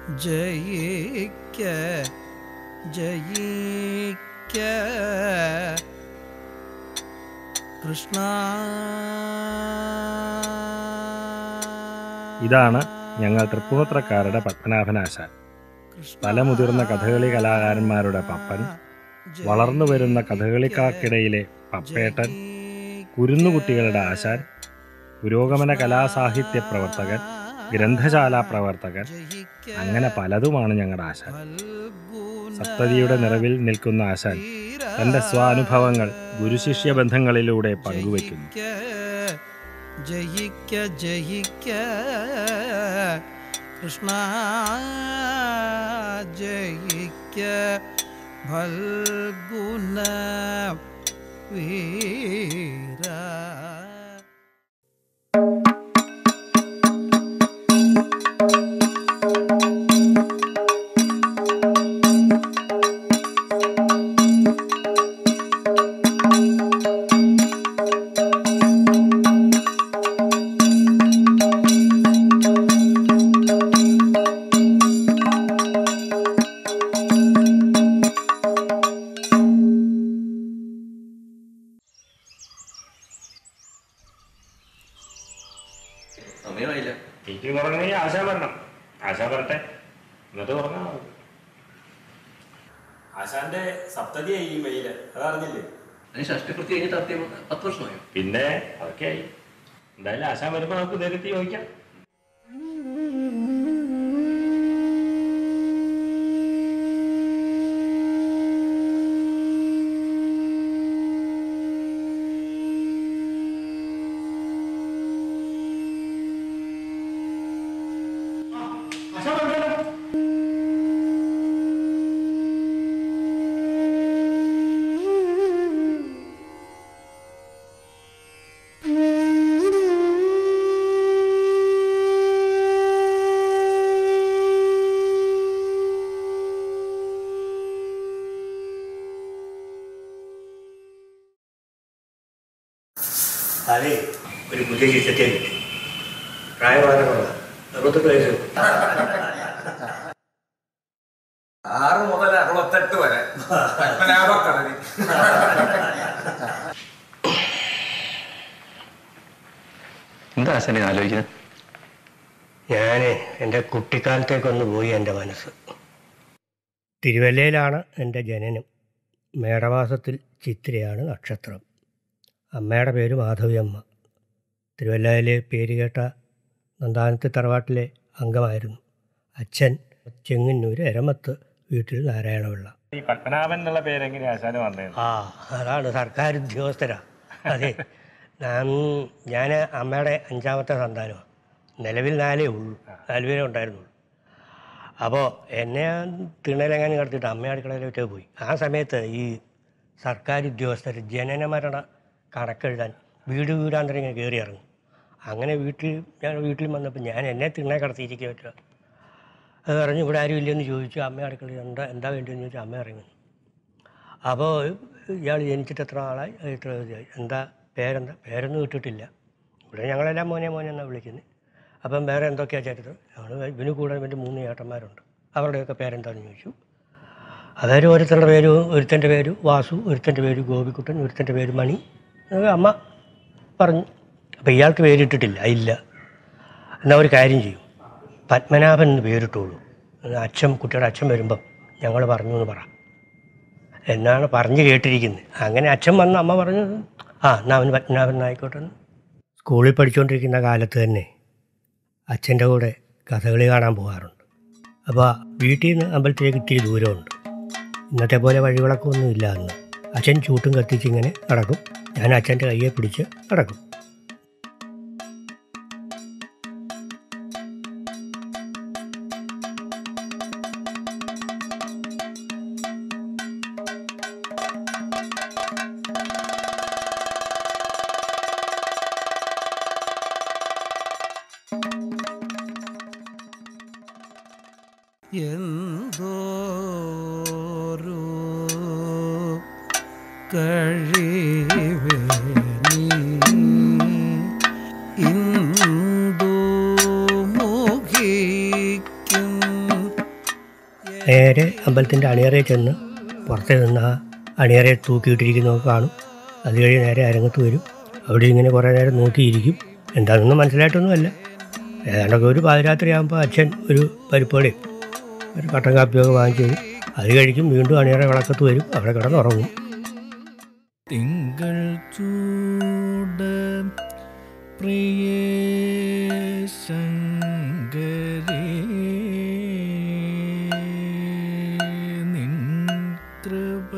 ജയിക്ക ജയിക്ക കൃഷ്ണ ഇതാണ് ഞങ്ങൾ തൃപ്പൂണിത്രക്കാരുടെ പത്മനാഭനാശാൻ പല മുതിർന്ന കഥകളി കലാകാരന്മാരുടെ പപ്പൻ വളർന്നു വരുന്ന കഥകളിക്കാർക്കിടയിലെ പപ്പേട്ടൻ കുരുന്നുകുട്ടികളുടെ ആശാൻ പുരോഗമന കലാസാഹിത്യ പ്രവർത്തകൻ ഗ്രന്ഥശാല പ്രവർത്തകൻ അങ്ങനെ പലതുമാണ് ഞങ്ങളുടെ ആശാൻ സപ്തതിയുടെ നിറവിൽ നിൽക്കുന്ന ആശാൻ തന്റെ സ്വാനുഭവങ്ങൾ ഗുരുശിഷ്യ ബന്ധങ്ങളിലൂടെ പങ്കുവയ്ക്കുന്നു ജയിക്ക ജയിക്ക കൃഷ്ണ ജയിക്ക ഫൽഗുണ വീര സമയമായില്ല എനിക്ക് ഉറങ്ങണമെങ്കിൽ ആശാൻ വരണം ആശാൻ വരട്ടെ എന്നിട്ട് ഉറങ്ങാം നമുക്ക്. ആശാന്റെ സപ്തതിയായി ഈ മെയില് അതറിഞ്ഞില്ലേ അതിന് ഷഷ്ടിപൂർത്തി കഴിഞ്ഞിട്ട് അത്യം പത്ത് വർഷമായോ പിന്നെ അതൊക്കെ ആയി എന്തായാലും ആശാൻ വരുമ്പോ നമുക്ക് നേരിട്ട് ചോദിക്കാം അതെ ഒരു പുതിയ ചിത്രത്തിൽ പ്രായം വളരെ കുറവാണ് അറുപത്തെട്ട് വയസ്സ് ആറ് മുതൽ അറുപത്തെട്ട് വരെ പത്മനാഭക്കളരി എന്താ ആശാനെ ആലോചിക്കുന്നത് ഞാൻ എൻ്റെ കുട്ടിക്കാലത്തേക്കൊന്ന് പോയി എൻ്റെ മനസ്സ് തിരുവല്ലയിലാണ് എൻ്റെ ജനനം മേടമാസത്തിൽ ചിത്രയാണ് നക്ഷത്രം അമ്മയുടെ പേര് മാധവിയമ്മ തിരുവല്ലയിലെ പേര് കേട്ട നന്ദാനത്ത് തറവാട്ടിലെ അംഗമായിരുന്നു അച്ഛൻ ചെങ്ങന്നൂർ എരമത്ത് വീട്ടിൽ നാരായണപിള്ള ഈ പത്മനാഭൻ എന്നുള്ള പേരെങ്ങനെ ആശാന് വന്നത് ആ അതാണ് സർക്കാർ ഉദ്യോഗസ്ഥരാ അതെ ഞാൻ ഞാൻ അമ്മയുടെ അഞ്ചാമത്തെ സന്താനമാണ് നിലവിൽ നാലേ ഉള്ളൂ നാല് പേരേ ഉണ്ടായിരുന്നുള്ളൂ അപ്പോൾ എന്നെ തിണലെങ്ങാനും കിടത്തിയിട്ട് അമ്മ അടുക്കളയിലോട്ട് പോയി ആ സമയത്ത് ഈ സർക്കാർ ഉദ്യോഗസ്ഥർ ജനന മരണ കണക്കെഴുതാൻ വീട് വീടാന്തരം ഇങ്ങനെ കയറി ഇറങ്ങും അങ്ങനെ വീട്ടിൽ ഞാൻ വീട്ടിൽ വന്നപ്പോൾ ഞാൻ എന്നെ തിണ്ണെ കടത്തിയിരിക്കുക പറ്റുക അത് പറഞ്ഞു ഇവിടെ ആരും ഇല്ലെന്ന് ചോദിച്ചു അമ്മ അടുക്കളയിൽ എന്താ എന്താ വേണ്ടിയെന്ന് ചോദിച്ചു അമ്മ ഇറങ്ങി വന്നു. അപ്പോൾ ഇയാൾ ജനിച്ചിട്ട് എത്ര ആളായി എത്ര ഇതായി? എന്താ പേരെന്താ പേരൊന്നും ഇട്ടിട്ടില്ല ഇവിടെ ഞങ്ങളെല്ലാം മോനെ മോനെ എന്നാണ് വിളിക്കുന്നത് അപ്പം വേറെ എന്തൊക്കെയാണ് ചരിത്രം ഞങ്ങൾ ഇവന് കൂടെ ഇവൻ്റെ മൂന്ന് ചേട്ടന്മാരുണ്ട് അവരുടെയൊക്കെ പേരെന്താണെന്ന് ചോദിച്ചു അതായത് ഓരോരുത്തരുടെ പേര് ഒരുത്തൻ്റെ പേര് വാസു ഒരുത്തൻ്റെ പേര് ഗോപിക്കുട്ടൻ ഒരുത്തൻ്റെ പേര് മണി അത് അമ്മ പറഞ്ഞു അപ്പോൾ ഇയാൾക്ക് പേരിട്ടിട്ടില്ല ഇല്ല എന്നാൽ ഒരു കാര്യം ചെയ്യും പത്മനാഭൻ എന്ന് പേരിട്ടുള്ളൂ അച്ഛൻ കുട്ടിയുടെ അച്ഛൻ വരുമ്പം ഞങ്ങൾ പറഞ്ഞു എന്ന് പറ എന്നാണ് പറഞ്ഞു കേട്ടിരിക്കുന്നത് അങ്ങനെ അച്ഛൻ വന്ന് അമ്മ പറഞ്ഞു ആ എന്നാൽ അവന് പത്മനാഭൻ എന്നായിക്കോട്ടെ എന്ന് സ്കൂളിൽ പഠിച്ചുകൊണ്ടിരിക്കുന്ന കാലത്ത് തന്നെ അച്ഛൻ്റെ കൂടെ കഥകളി കാണാൻ പോകാറുണ്ട് അപ്പോൾ വീട്ടിൽ നിന്ന് അമ്പലത്തിലേക്ക് ഇത്തിരി ദൂരമുണ്ട് ഇന്നത്തെ പോലെ വഴിവിളക്കൊന്നും ഇല്ല അന്ന് അച്ഛൻ ചൂട്ടും കത്തിച്ച് ഇങ്ങനെ നടക്കും ഞാൻ അച്ഛൻ്റെ കയ്യെ പിടിച്ച് നടക്കും എന്തോരു കഴിവേ നീ ഇന്ദു മുഖിക്കും നേരെ അമ്പലത്തിൻ്റെ അണിയറയിൽ ചെന്ന് പുറത്ത് നിന്ന് ആ അണിയറയെ തൂക്കിയിട്ടിരിക്കുന്നതൊക്കെ കാണും അത് കഴിഞ്ഞ് നേരെ അരങ്ങത്ത് വരും അവിടെ ഇങ്ങനെ കുറേ നേരം നോക്കിയിരിക്കും എന്താണെന്നൊന്നും മനസ്സിലായിട്ടൊന്നുമല്ല ഏതാണ്ടൊക്കെ ഒരു പാതിരാത്രി ആകുമ്പോൾ അച്ഛൻ ഒരു പരിപ്പോടെയും ഒരു കട്ടൻ കാപ്പിയൊക്കെ വാങ്ങിച്ചു തരും അത് കഴിക്കും വീണ്ടും അണിയറ വിളക്കത്ത് വരും അവിടെ കിടന്നുറങ്ങും തിങ്കൾ ചൂട് പ്രിയേ ശങ്കരേ നിൻ കൃപ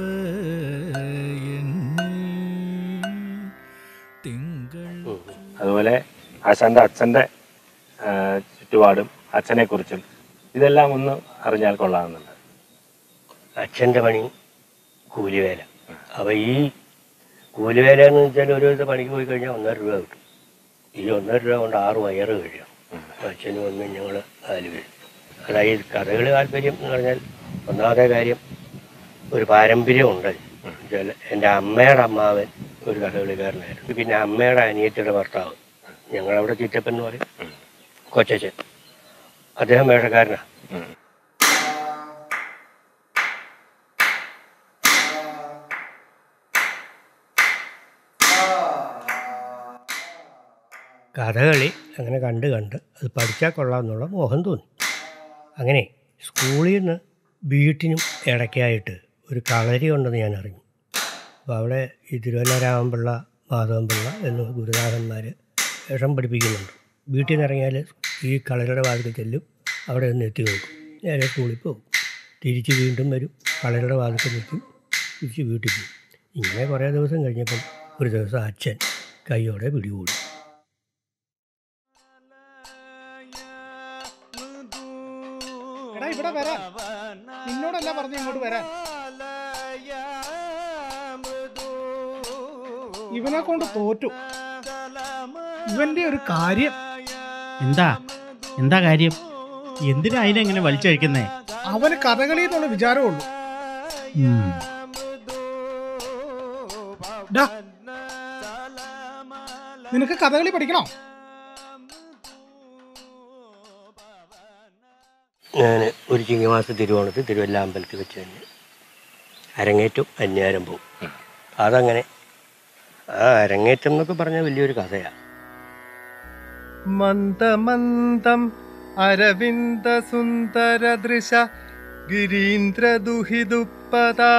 തിങ്കൾ അതുപോലെ ആശാന്റെ അച്ഛന്റെ ആ, ചുറ്റുപാടും അച്ഛനെ കുറിച്ചും ഇതെല്ലാം ഒന്ന് അറിഞ്ഞാൽ കൊള്ളാമെന്നുണ്ട് അച്ഛൻ്റെ പണി കൂലിവേല അപ്പോൾ ഈ കൂലിവേല എന്ന് വെച്ചാൽ ഒരു ദിവസം പണിക്ക് പോയി കഴിഞ്ഞാൽ ഒന്നര രൂപ കിട്ടും ഈ ഒന്നര രൂപ കൊണ്ട് ആറ് വയറ് കഴിയും അച്ഛനും ഒന്നും ഞങ്ങൾ നാല് പേര് അതായത് കഥകളി താല്പര്യം എന്ന് പറഞ്ഞാൽ ഒന്നാമത്തെ കാര്യം ഒരു പാരമ്പര്യമുണ്ട് വെച്ചാൽ എൻ്റെ അമ്മയുടെ അമ്മാവൻ ഒരു കഥകളിക്കാരനായിരുന്നു പിന്നെ അമ്മയുടെ അനിയത്തിയുടെ ഭർത്താവ് ഞങ്ങളവിടെ ചിറ്റപ്പൻ എന്ന് പറയും കൊച്ചച്ഛൻ അദ്ദേഹം വേഷക്കാരനാണ് കഥകളി അങ്ങനെ കണ്ട് കണ്ട് അത് പഠിച്ചാൽ കൊള്ളാമെന്നുള്ള മോഹം തോന്നി അങ്ങനെ സ്കൂളിൽ നിന്ന് വീട്ടിനും ഇടയ്ക്കായിട്ട് ഒരു കളരി ഉണ്ടെന്ന് ഞാൻ അറിഞ്ഞു അപ്പോൾ അവിടെ ഈ തിരുവല്ല രാമൻപിള്ള മാധവൻപിള്ള എന്ന ഗുരുനാഥന്മാർ വേഷം പഠിപ്പിക്കുന്നുണ്ട് വീട്ടിൽ നിന്ന് ഇറങ്ങിയാൽ ഈ കളരിയുടെ വാതിൽ ചെല്ലും അവിടെ നിന്ന് എത്തി നോക്കും നേരെ സ്കൂളിൽ പോകും തിരിച്ച് വീണ്ടും വരും കളരിയുടെ വാതിൽ നിൽക്കും തിരിച്ച് വീട്ടിൽ പോകും ഇങ്ങനെ കുറേ ദിവസം കഴിഞ്ഞപ്പം ഒരു ദിവസം അച്ഛൻ കൈയോടെ പിടികൂടി എടാ ഇവിടെ വരാൻ നിന്നോടല്ല പറഞ്ഞു ഇങ്ങോട്ട് വരാൻ ഇവനെ കൊണ്ട് തോറ്റു ഇവന്റെ ഒരു കാര്യം എന്താ എന്താ കാര്യം എന്തിനാ അതിനെങ്ങനെ വലിച്ചഴിക്കുന്നേ അവന് കഥകളി എന്നുള്ള വിചാരമുള്ളൂ ഡാ, നിനക്ക് കഥകളി പഠിക്കണോ ഞാൻ ഒരു ചിങ്ങമാസ തിരുവോണത്തിൽ തിരുവല്ല അമ്പലത്തിൽ വെച്ച് തന്നെ അരങ്ങേറ്റം അന്യാരം പോവും അതങ്ങനെ ആ അരങ്ങേറ്റം എന്നൊക്കെ പറഞ്ഞാൽ വലിയൊരു കഥയാണ് മന്ദമന്ദം അരവിന്ദസുന്ദരദൃശ ഗിരീന്ദ്രദുഹിതുപ്പദാ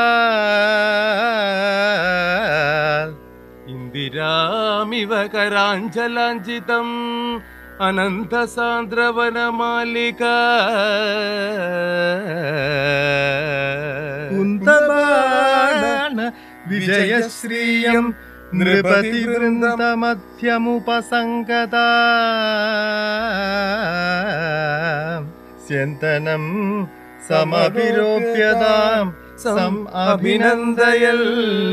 ഇന്ദിരാമിവ കരാഞ്ജലാഞ്ജിതം അനന്തസാന്ദ്രവനമാലിക കുന്തബാണ വിജയശ്രീയം നൃപതിവൃന്ദമധ്യമുപസംഗത സ്യന്തനം സമഭിരോപ്യതാം സം അഭിനന്ദയൽ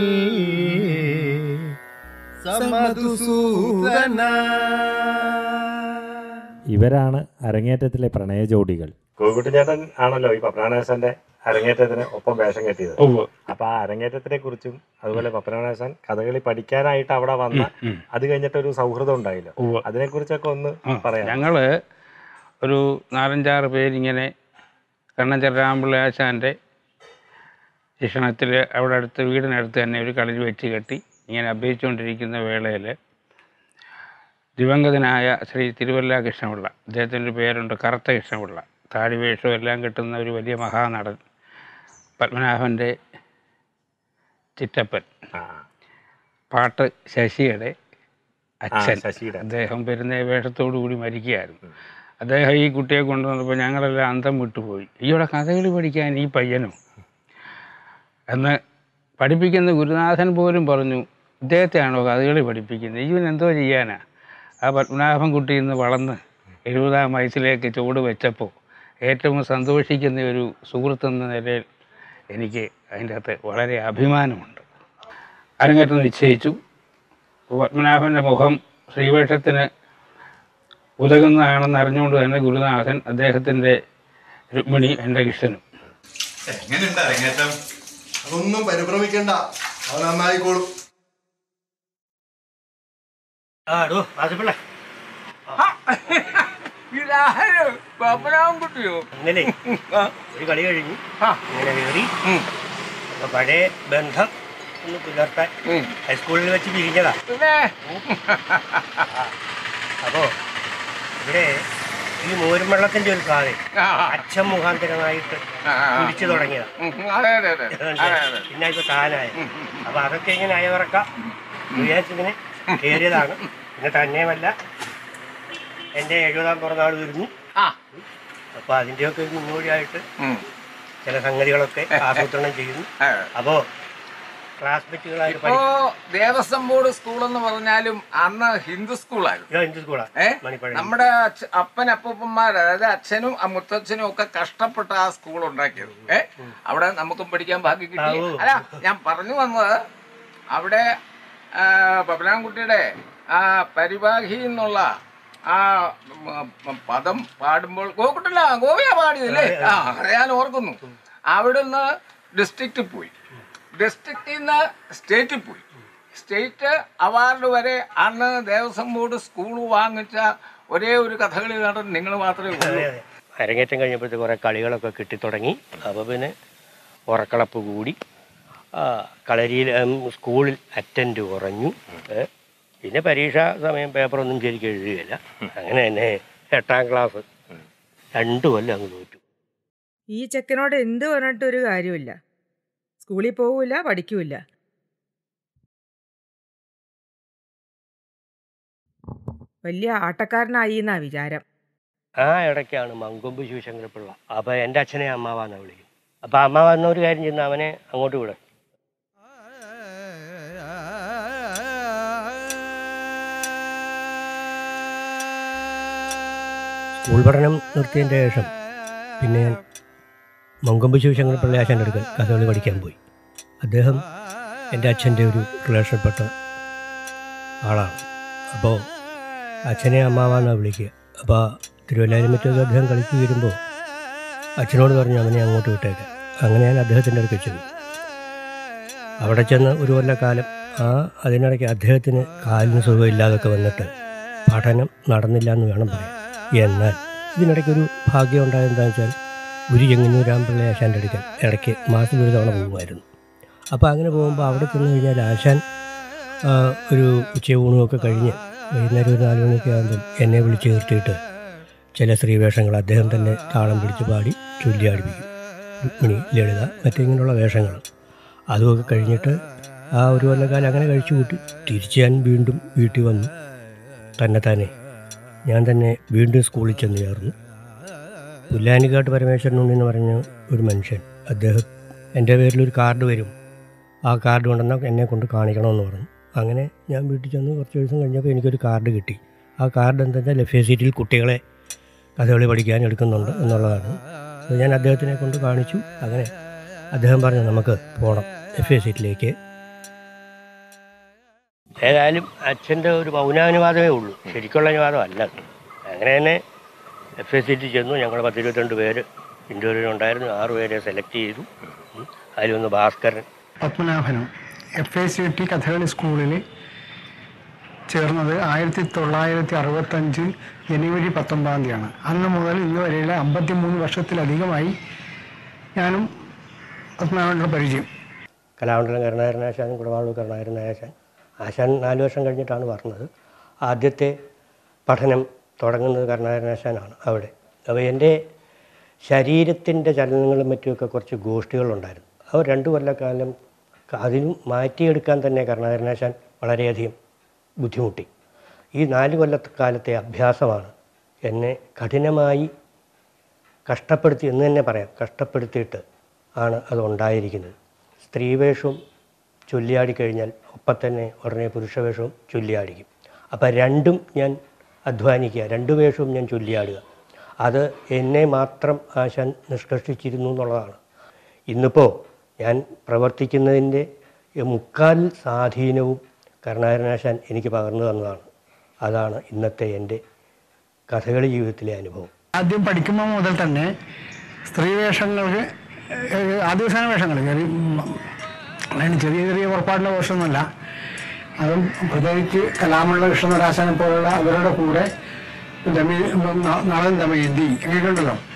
സമധുസൂദന ഇവരാണ് അരങ്ങേറ്റത്തിലെ പ്രണയ ജോഡികൾ കോഴിക്കുട്ടി ചേട്ടൻ ആണല്ലോ ഈ പപ്പനാണേശന്റെ അരങ്ങേറ്റത്തിന് ഒപ്പം വേഷം കെട്ടിയത് അപ്പൊ ആ അരങ്ങേറ്റത്തിനെ കുറിച്ചും അതുപോലെ പപ്പനാണേശൻ കഥകളി പഠിക്കാനായിട്ട് അവിടെ വന്ന അത് കഴിഞ്ഞിട്ട് ഒരു സൗഹൃദം ഉണ്ടായില്ലോ അതിനെ കുറിച്ചൊക്കെ ഒന്ന് പറയാം ഞങ്ങൾ ഒരു നാലഞ്ചാറ് പേരിങ്ങനെ കണ്ണഞ്ചർ രാമപിള്ള ആശാൻ്റെ ശിക്ഷണത്തിൽ അവിടെ അടുത്ത് വീടിനടുത്ത് തന്നെ ഒരു കളരി വെച്ച് കെട്ടി ഇങ്ങനെ അഭ്യസിച്ചുകൊണ്ടിരിക്കുന്ന വേളയിൽ ദിവംഗതനായ ശ്രീ തിരുവല്ല കൃഷ്ണപിള്ള അദ്ദേഹത്തിൻ്റെ പേരുണ്ട് കറുത്ത കൃഷ്ണപിള്ള താടി വേഷവും എല്ലാം കിട്ടുന്ന ഒരു വലിയ മഹാനടൻ പത്മനാഭൻ്റെ ചിറ്റപ്പൻ ആ, പാട്ട് ശശിയുടെ അച്ഛൻ ശശിയുടെ. അദ്ദേഹം പെരുന്ന വേഷത്തോടു കൂടി മരിക്കുകയായിരുന്നു അദ്ദേഹം ഈ കുട്ടിയെ കൊണ്ടുവന്നപ്പോൾ ഞങ്ങളെല്ലാം അന്തം വിട്ടുപോയി ഈയോടെ കഥകളി പഠിക്കാൻ ഈ പയ്യനോ എന്ന് പഠിപ്പിക്കുന്ന ഗുരുനാഥൻ പോലും പറഞ്ഞു ഇദ്ദേഹത്തെയാണോ കഥകളി പഠിപ്പിക്കുന്നത് ഇവൻ എന്തോ ചെയ്യാനാ ആ പത്മനാഭൻ കുട്ടി ഇന്ന് വളർന്ന് എഴുപതാം വയസ്സിലേക്ക് ചുവട് വെച്ചപ്പോൾ ഏറ്റവും സന്തോഷിക്കുന്ന ഒരു സുഹൃത്തെന്ന നിലയിൽ എനിക്ക് അതിൻ്റെ അകത്ത് വളരെ അഭിമാനമുണ്ട് അരങ്ങേറ്റം നിശ്ചയിച്ചു പത്മനാഭൻ്റെ മുഖം ശ്രീവേഷത്തിന് ഉതകുന്നതാണെന്ന് അറിഞ്ഞുകൊണ്ട് തന്നെ ഗുരുനാഥൻ അദ്ദേഹത്തിൻ്റെ രുക്മിണി എൻ്റെ കൃഷ്ണനും എങ്ങനെയുണ്ട് അരങ്ങേറ്റം അതൊന്നും പരിഭ്രമിക്കണ്ട അത് നന്നായിക്കോളും ആ ഡോ വാസുപിള്ള ഇന്നലെ ഒരു കളി കഴിഞ്ഞു ഇങ്ങനെ കയറി അപ്പൊ പഴയ ബന്ധം ഒന്ന് പുലർത്താൻ ഹൈസ്കൂളിൽ വെച്ച് പിരിഞ്ഞതാ അപ്പോ ഇവിടെ ഈ മോരും വെള്ളത്തിന്റെ ഒരു സാധനം അച്ഛൻ മുഖാന്തരമായിട്ട് കുടിച്ചു തുടങ്ങിയതാ അതെ അതെ അതെ അതെ അതെ പിന്നെ ഇപ്പൊ താനായ അപ്പൊ അതൊക്കെ ഇങ്ങനെ അയവിറക്കാം വിചാരിച്ചിങ്ങനെ കയറിയതാണ് പിന്നെ തന്നെയുമല്ല എൻ്റെ എഴുപതാം പിറന്നാൾ വരുന്നു അപ്പൊ അതിൻ്റെയൊക്കെ ഒരു മുന്നോടിയായിട്ട് ചില സംഗതികളൊക്കെ ആസൂത്രണം ചെയ്യുന്നു അപ്പോ ക്ലാസ്മേറ്റുകളായിട്ട് ഇപ്പോ ദേവസ്വം ബോർഡ് സ്കൂൾ എന്ന് പറഞ്ഞാലും അന്ന് ഹിന്ദു സ്കൂളായിരുന്നു ഹിന്ദു സ്കൂളാ ഏ മണിപ്പഴം നമ്മുടെ അച്ഛ- അപ്പൻ അപ്പൂപ്പന്മാർ അതായത് അച്ഛനും ആ മുത്തച്ഛനും ഒക്കെ കഷ്ടപ്പെട്ട ആ സ്കൂൾ ഉണ്ടാക്കിയത് ഏ അവിടെ നമുക്കും പഠിക്കാൻ ഭാഗ്യം കിട്ടി ആ, ഓ. അല്ല ഞാൻ പറഞ്ഞു വന്നത് അവിടെ ആ, പപ്പനാൻകുട്ടിയുടെ ആ പരിവാഹി എന്നുള്ള ആ ഉം, ഉം, പദം പാടുമ്പോൾ ഗോകുട്ടില്ല ഗോപിയാ പാടിയതല്ലേ ആ അത് ഞാൻ ഓർക്കുന്നു അവിടുന്ന് ഡിസ്ട്രിക്റ്റിൽ പോയി ഡിസ്ട്രിക്റ്റിൽ നിന്ന് സ്റ്റേറ്റിൽ പോയി സ്റ്റേറ്റ് അവാർഡ് വരെ അന്ന് ദേവസ്വം ബോർഡ് സ്കൂൾ വാങ്ങിച്ച ഒരേ ഒരു കഥകളി നടൻ നിങ്ങൾ മാത്രമേ ഉള്ളൂ അരങ്ങേറ്റം കഴിഞ്ഞപ്പോഴത്തെ കുറേ കളികളൊക്കെ കിട്ടിത്തുടങ്ങി അപ്പോൾ പിന്നെ ഉറക്കളപ്പ് കൂടി ആ, കളരിയിൽ ഉം, സ്കൂളിൽ അറ്റൻഡ് കുറഞ്ഞു ഏ, പിന്നെ പരീക്ഷാ സമയം പേപ്പറൊന്നും ശരിക്കും എഴുതുകയില്ല അങ്ങനെ തന്നെ എട്ടാം ക്ലാസ് രണ്ടു കൊല്ലം അങ്ങ് തോറ്റു ഈ ചെക്കനോട് എന്ത് പറഞ്ഞിട്ട് ഒരു കാര്യമില്ല സ്കൂളിൽ പോവില്ല പഠിക്കൂല വലിയ ആട്ടക്കാരനായി എന്നാ വിചാരം ആ ഇടയ്ക്കാണ് മങ്കൊമ്പ് ശിവശങ്കരപ്പിള്ള അപ്പോൾ എൻ്റെ അച്ഛനെ അമ്മാവാന്നാ വിളിക്കും അപ്പോൾ അമ്മാവ എന്ന ഒരു കാര്യം ചെയ്യുന്ന അവനെ അങ്ങോട്ട് വിടും സ്കൂൾ പഠനം നിർത്തിയതിൻ്റെ ശേഷം പിന്നെ ഞാൻ മങ്കൊമ്പ് ശിവശങ്കരപ്പിള്ള ആശാൻ്റെ അടുക്കൽ കഥകളി പഠിക്കാൻ പോയി അദ്ദേഹം എൻ്റെ അച്ഛൻ്റെ ഒരു റിലേഷൻപ്പെട്ട ആളാണ് അപ്പോൾ അച്ഛനെ അമ്മാവാന്നാണ് വിളിക്കുക അപ്പോൾ തിരുവല്ലാരും മറ്റൊക്കെ അദ്ദേഹം കളിക്ക് വരുമ്പോൾ അച്ഛനോട് പറഞ്ഞു അവനെ അങ്ങോട്ട് വിട്ടേക്കാം അങ്ങനെ ഞാൻ അദ്ദേഹത്തിൻ്റെ അടുക്കൽ ചെന്നു അവിടെ ചെന്ന് ഒരു കൊല്ലക്കാലം ആ അതിനിടയ്ക്ക് അദ്ദേഹത്തിന് കാലിന് സുഖമില്ലാതൊക്കെ വന്നിട്ട് പഠനം നടന്നില്ല എന്ന് വേണം പറയാൻ എന്നാൽ ഇതിനിടയ്ക്ക് ഒരു ഭാഗ്യം ഉണ്ടായത് എന്താണെന്ന് വെച്ചാൽ ഒരു ചെങ്ങന്നൂരാമ്പിള്ള ആശാൻ്റെ അടുക്കൽ ഇടയ്ക്ക് മാസത്തിൽ ഒരു തവണ പോകുമായിരുന്നു അപ്പോൾ അങ്ങനെ പോകുമ്പോൾ അവിടെ ചെന്ന് കഴിഞ്ഞാൽ ആശാൻ ആ, ഒരു ഉച്ചയൂണുമൊക്കെ കഴിഞ്ഞ് വൈകുന്നേരം ഒരു നാല് മണിയൊക്കെ ആകുമ്പം എന്നെ വിളിച്ച് നിർത്തിയിട്ട് ചില സ്ത്രീവേഷങ്ങൾ അദ്ദേഹം തന്നെ താളം പിടിച്ച് പാടി ചൊല്ലിയാടിപ്പിക്കും രുക്മിണി ലളിത മറ്റിങ്ങനെയുള്ള വേഷങ്ങൾ അതുമൊക്കെ കഴിഞ്ഞിട്ട് ആ ഒരു കൊല്ലക്കാലം അങ്ങനെ കഴിച്ചു കൂട്ടി തിരിച്ച് ഞാൻ വീണ്ടും വീട്ടിൽ വന്നു തന്നെ തന്നെ ഞാൻ തന്നെ വീണ്ടും സ്കൂളിൽ ചെന്ന് ചേർന്നു പുല്ലാനിക്കാട്ട് പരമേശ്വരൻ ഉണ്ണി എന്ന് പറഞ്ഞ ഒരു മനുഷ്യൻ അദ്ദേഹം എൻ്റെ പേരിലൊരു കാർഡ് വരും ആ കാർഡ് കൊണ്ടുവന്നാൽ എന്നെ കൊണ്ട് കാണിക്കണമെന്ന് പറഞ്ഞു അങ്ങനെ ഞാൻ വീട്ടിൽ ചെന്ന് കുറച്ച് ദിവസം കഴിഞ്ഞപ്പോൾ എനിക്കൊരു കാർഡ് കിട്ടി ആ കാർഡ് എന്താ വെച്ചാൽ എഫ് എ സീറ്റിൽ കുട്ടികളെ കഥകളി പഠിക്കാൻ എടുക്കുന്നുണ്ട് എന്നുള്ളതാണ് അത് ഞാൻ അദ്ദേഹത്തിനെ കൊണ്ട് കാണിച്ചു അങ്ങനെ അദ്ദേഹം പറഞ്ഞു നമുക്ക് പോകണം എഫ് എ സീറ്റിലേക്ക് ഏതായാലും അച്ഛൻ്റെ ഒരു മൗനാനുവാദമേ ഉള്ളൂ ശരിക്കുള്ള അനുവാദം അല്ല അത്. അങ്ങനെ തന്നെ എഫ് എസ് സിറ്റിൽ ചെന്നു ഞങ്ങൾ പത്തിരുപത്തിരണ്ട് പേര് ഇൻ്റർവ്യൂ ഉണ്ടായിരുന്നു ആറ് പേരെ സെലക്ട് ചെയ്തു ഉം. അതിലൊന്ന് ഭാസ്കരൻ പത്മനാഭനും F A C T Kathakali സ്കൂളിൽ ചേർന്നത് ആയിരത്തി തൊള്ളായിരത്തി അറുപത്തഞ്ച് ജനുവരി പത്തൊമ്പതാം തീയതിയാണ് അന്ന് മുതൽ ഇന്ന് വരെയുള്ള അമ്പത്തിമൂന്ന് വർഷത്തിലധികമായി ഞാനും പത്മനാഭൻ്റെ പരിചയം കലാമണ്ഡലം കരുണാകരനാശാനും കുടവാളൂർ കരുണാകരനാശാൻ ആശാൻ നാല് വർഷം കഴിഞ്ഞിട്ടാണ് പറഞ്ഞത് ആദ്യത്തെ പഠനം തുടങ്ങുന്നത് കരുണാകരനാശാനാണ് അവിടെ അപ്പോൾ എൻ്റെ ശരീരത്തിൻ്റെ ചലനങ്ങളും മറ്റുമൊക്കെ കുറച്ച് ഗോഷ്ഠികളുണ്ടായിരുന്നു അവർ രണ്ട് കൊല്ലക്കാലം അതിനും മാറ്റിയെടുക്കാൻ തന്നെ കരുണാകരനാശാൻ വളരെയധികം ബുദ്ധിമുട്ടി ഈ നാല് കൊല്ലക്കാലത്തെ അഭ്യാസമാണ് എന്നെ കഠിനമായി കഷ്ടപ്പെടുത്തി എന്ന് തന്നെ പറയാം കഷ്ടപ്പെടുത്തിയിട്ട് ആണ് അത് ഉണ്ടായിരിക്കുന്നത് സ്ത്രീവേഷവും ചൊല്ലിയാടി കഴിഞ്ഞാൽ ഒപ്പം തന്നെ ഉടനെ പുരുഷവേഷവും ചൊല്ലിയാടിക്കും അപ്പം രണ്ടും ഞാൻ അധ്വാനിക്കുക രണ്ട് വേഷവും ഞാൻ ചൊല്ലിയാടുക അത് എന്നെ മാത്രം ആശാൻ നിഷ്കർഷിച്ചിരുന്നു എന്നുള്ളതാണ് ഇന്നിപ്പോൾ ഞാൻ പ്രവർത്തിക്കുന്നതിൻ്റെ മുക്കാൽ സ്വാധീനവും കരുണാകരനാശാൻ എനിക്ക് പകർന്നു തന്നതാണ് അതാണ് ഇന്നത്തെ എൻ്റെ കഥകളി ജീവിതത്തിലെ അനുഭവം ആദ്യം പഠിക്കുമ്പോൾ മുതൽ തന്നെ സ്ത്രീവേഷങ്ങൾക്ക് ഏഹ്, ആദിവസാന വേഷങ്ങൾ ചെറിയ ഉം, അതിന് ചെറിയ ചെറിയ പുറപ്പാടിൻ്റെ വേഷമൊന്നുമല്ല അതും പ്രത്യേകിച്ച് കലാമുള്ള കൃഷ്ണരാശനെ പോലുള്ള അവരുടെ കൂടെ ദമയ ന- നളൻ ദമയന്തി അങ്ങനെയൊക്കെ ഉണ്ടല്ലോ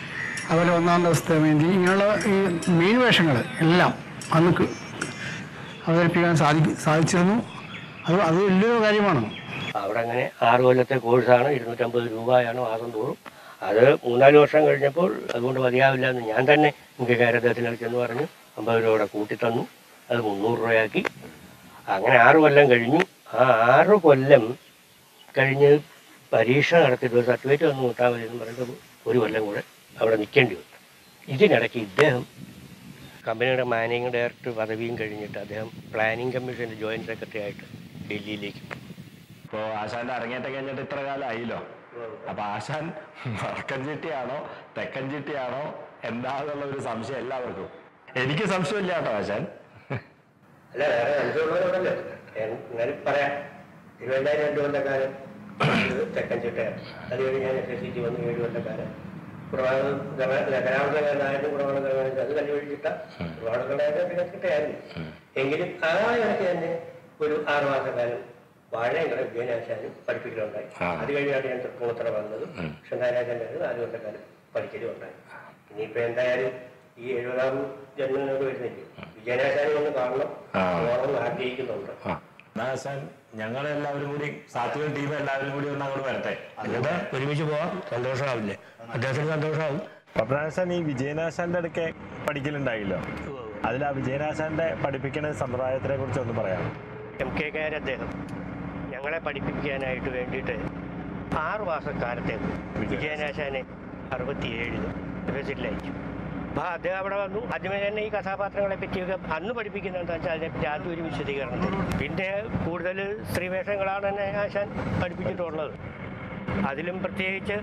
അതുപോലെ ഒന്നാം ദിവസത്തെ വേണ്ടി ഇങ്ങനെയുള്ള ഈ മെയിൻ വേഷങ്ങൾ എല്ലാം അന്ന് ക- അവതരിപ്പിക്കാൻ സാധിക്കും സാധിച്ചിരുന്നു അത് അത് വലിയൊരു കാര്യമാണ് അവിടെ അങ്ങനെ ആറ് കൊല്ലത്തെ കോഴ്സാണ് ഇരുന്നൂറ്റമ്പത് രൂപയാണ് മാസം തോറും അത് മൂന്നാല് വർഷം കഴിഞ്ഞപ്പോൾ അതുകൊണ്ട് മതിയാവില്ല എന്ന് ഞാൻ തന്നെ എനിക്ക് കാരദ്ദേഹത്തിന് ചെന്ന് പറഞ്ഞു അമ്പത് രൂപ കൂടെ കൂട്ടിത്തന്നു അത് മുന്നൂറ് രൂപയാക്കി അങ്ങനെ ആറ് കൊല്ലം കഴിഞ്ഞു ആ ആറ് കൊല്ലം കഴിഞ്ഞ് പരീക്ഷ നടത്തിയിട്ട് ഒരു സർട്ടിഫിക്കറ്റ് വന്ന് നോട്ടാൽ മതി എന്ന് പറഞ്ഞിട്ട് ഒരു കൊല്ലം കൂടെ അവിടെ നിൽക്കേണ്ടി വന്നു ഇതിനിടയ്ക്ക് ഇദ്ദേഹം കമ്പനിയുടെ മാനേജിംഗ് ഡയറക്ടർ പദവിയും കഴിഞ്ഞിട്ട് അദ്ദേഹം പ്ലാനിംഗ് കമ്മീഷൻ്റെ ജോയിൻറ്റ് സെക്രട്ടറി ആയിട്ട് ഡൽഹിയിലേക്ക് പോയി. ഇപ്പോ ആശാന്റെ അരങ്ങേറ്റം കഴിഞ്ഞിട്ട് ഇത്ര കാലം ആയില്ലോ അപ്പൊ ആശാൻ വടക്കൻ ചിട്ടിയാണോ തെക്കൻ ചിട്ടിയാണോ എന്താന്നുള്ള ഒരു സംശയം എല്ലാവർക്കും എനിക്ക് സംശയമില്ല കേട്ടോ ആശാൻ അല്ല വേറെ സംശയമുള്ളവരുണ്ടല്ലോ ഞാൻ- എന്നാലും പറയാം ഇരുപതിനായിരം രണ്ട് കൊല്ലക്കാലം ഇത് തെക്കൻ ചിട്ടയാണ് അത് കഴിഞ്ഞ് ഞാൻ എസ് എസ് സി ടി വന്ന് ഏഴ് കൊല്ലക്കാലം കരാമത്തക്കാരനായിരുന്നു കുടവണക്കാരനായിരുന്നു അത് കണ്ടുപിടിച്ചിട്ട കുടവണക്കാരനായിരുന്നു പിന്നെ ചിട്ടയായിരുന്നു എങ്കിലും ആ ഇടയ്ക്ക് തന്നെ ഒരു ആറ് മാസക്കാലം വാഴയുടെ വിജയനാശാനും പഠിപ്പിക്കലുണ്ടായി അത് കഴിഞ്ഞാണ് ഞാൻ തൃപ്പൂണിത്തറ വന്നത് കൃഷ്ണനാരായണൻ്റെ നാല് കൊല്ലക്കാലം പഠിക്കലും ഉണ്ടായി ഇനിയിപ്പോ എന്തായാലും ഈ എഴുപതാം ജന്മനൊക്കെ വരുന്നില്ലേ വിജയനാശാനും ഒന്ന് കാണണം പോകണം ആഗ്രഹിക്കുന്നുണ്ട് എന്നാ ആശാൻ ഞങ്ങൾ എല്ലാവരും കൂടി സാത്വിക ടീം എല്ലാവരും കൂടി ഒന്ന് അങ്ങോട്ട് വരട്ടെ എന്നിട്ട് ഒരുമിച്ച് പോവാം സന്തോഷമാവില്ലേ അദ്ദേഹത്തിന് സന്തോഷമാവും പത്മനാശാൻ ഈ വിജയനാശാന്റെ അടുക്കെ പഠിക്കലുണ്ടായില്ലോ അതിൽ ആ വിജയനാശാന്റെ പഠിപ്പിക്കുന്ന സമ്പ്രദായത്തിനെ കുറിച്ച് ഒന്ന് പറയാം എം കെ കാർ അദ്ദേഹം ഞങ്ങളെ പഠിപ്പിക്കാനായിട്ട് വേണ്ടിയിട്ട് ആറു മാസക്കാലത്തേക്ക് വിജയനാശാനെ അറുപത്തിയേഴിൽ യൂണിവേഴ്സിറ്റിയിൽ അയച്ചു അപ്പോൾ അദ്ദേഹം അവിടെ വന്നു ആദ്യമേ തന്നെ ഈ കഥാപാത്രങ്ങളെ പറ്റിയൊക്കെ അന്ന് പഠിപ്പിക്കുന്നത് എന്താ വെച്ചാൽ അതിനെപ്പറ്റി ആദ്യം ഒരു വിശദീകരണം തരും പിന്നെ കൂടുതൽ സ്ത്രീവേഷങ്ങളാണ് എന്നെ ആശാൻ പഠിപ്പിച്ചിട്ടുള്ളത് അതിലും പ്രത്യേകിച്ച്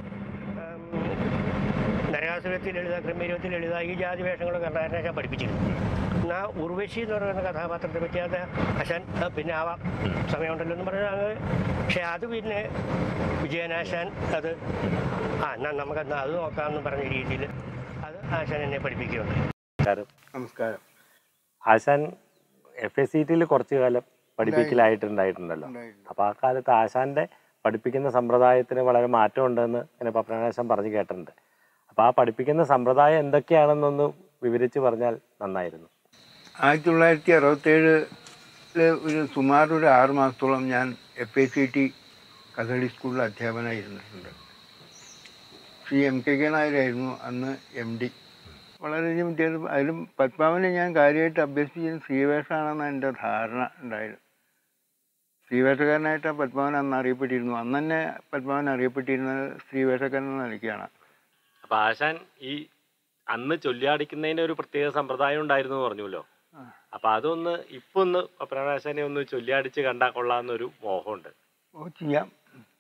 നരകാസുരത്തിൽ എഴുത ക്രമീരത്തിൽ എഴുത ഈ ജാതി വേഷങ്ങളും കർണാടക പഠിപ്പിച്ചിരുന്നു എന്നാൽ ഉർവശി എന്ന് പറയുന്ന കഥാപാത്രത്തെ പറ്റി അത് ആശാൻ ആ, പിന്നെ ആവാം സമയമുണ്ടല്ലോ എന്ന് പറഞ്ഞാൽ അങ്ങ് പക്ഷെ അത് പിന്നെ വിജയനാശാൻ അത് ആ എന്നാൽ നമുക്കെന്നാൽ അത് നോക്കാമെന്ന് പറഞ്ഞ രീതിയിൽ അത് ആശാൻ എന്നെ പഠിപ്പിക്കുകയുണ്ടായി നമസ്കാരം നമസ്കാരം ആശാൻ എഫ് എസ് സി ടിയിൽ കുറച്ചു കാലം പഠിപ്പിക്കലായിട്ടുണ്ടായിട്ടുണ്ടല്ലോ അപ്പൊ ആ കാലത്ത് ആശാന്റെ പഠിപ്പിക്കുന്ന സമ്പ്രദായത്തിന് വളരെ മാറ്റം ഉണ്ടെന്ന് ഇങ്ങനെ പത്മനാശാൻ പറഞ്ഞു കേട്ടിട്ടുണ്ട് അപ്പൊ ആ പഠിപ്പിക്കുന്ന സമ്പ്രദായം എന്തൊക്കെയാണെന്നൊന്ന് വിവരിച്ച് പറഞ്ഞാൽ നന്നായിരുന്നു ആയിരത്തി തൊള്ളായിരത്തി അറുപത്തേഴില് ഒരു സുമാർ ഒരു ആറ് മാസത്തോളം ഞാൻ F A C T Kathakali സ്കൂളിൽ അധ്യാപകനായി ഇരുന്നിട്ടുണ്ട് ശ്രീ എം കെ കെ നായരായിരുന്നു അന്ന് എം ഡി വളരെയധികം വിദ്യാർത്ഥി അതിലും പത്മാവനെ ഞാൻ കാര്യമായിട്ട് അഭ്യസിച്ചത് ശ്രീവേഷമാണെന്ന് എൻ്റെ ധാരണ ഉണ്ടായത് സ്ത്രീവേഷക്കാരനായിട്ട് പത്മാവൻ അന്ന് അറിയപ്പെട്ടിരുന്നു അന്ന് തന്നെ പത്മാവൻ അറിയപ്പെട്ടിരുന്നത് സ്ത്രീവേഷക്കാരൻ എന്ന നിലയ്ക്കാണ് അപ്പൊ ആശാൻ ഈ അന്ന് ചൊല്ലിയാടിക്കുന്നതിന്റെ ഒരു പ്രത്യേക സമ്പ്രദായം ഉണ്ടായിരുന്നു എന്ന് പറഞ്ഞല്ലോ അപ്പൊ അതൊന്ന് ഇപ്പൊ ഒന്ന് പത്മനാശാനെ ഒന്ന് ചൊല്ലിയാടിച്ച് കണ്ടാൽ കൊള്ളാന്നൊരു മോഹമുണ്ട് ഓ ചെയ്യാം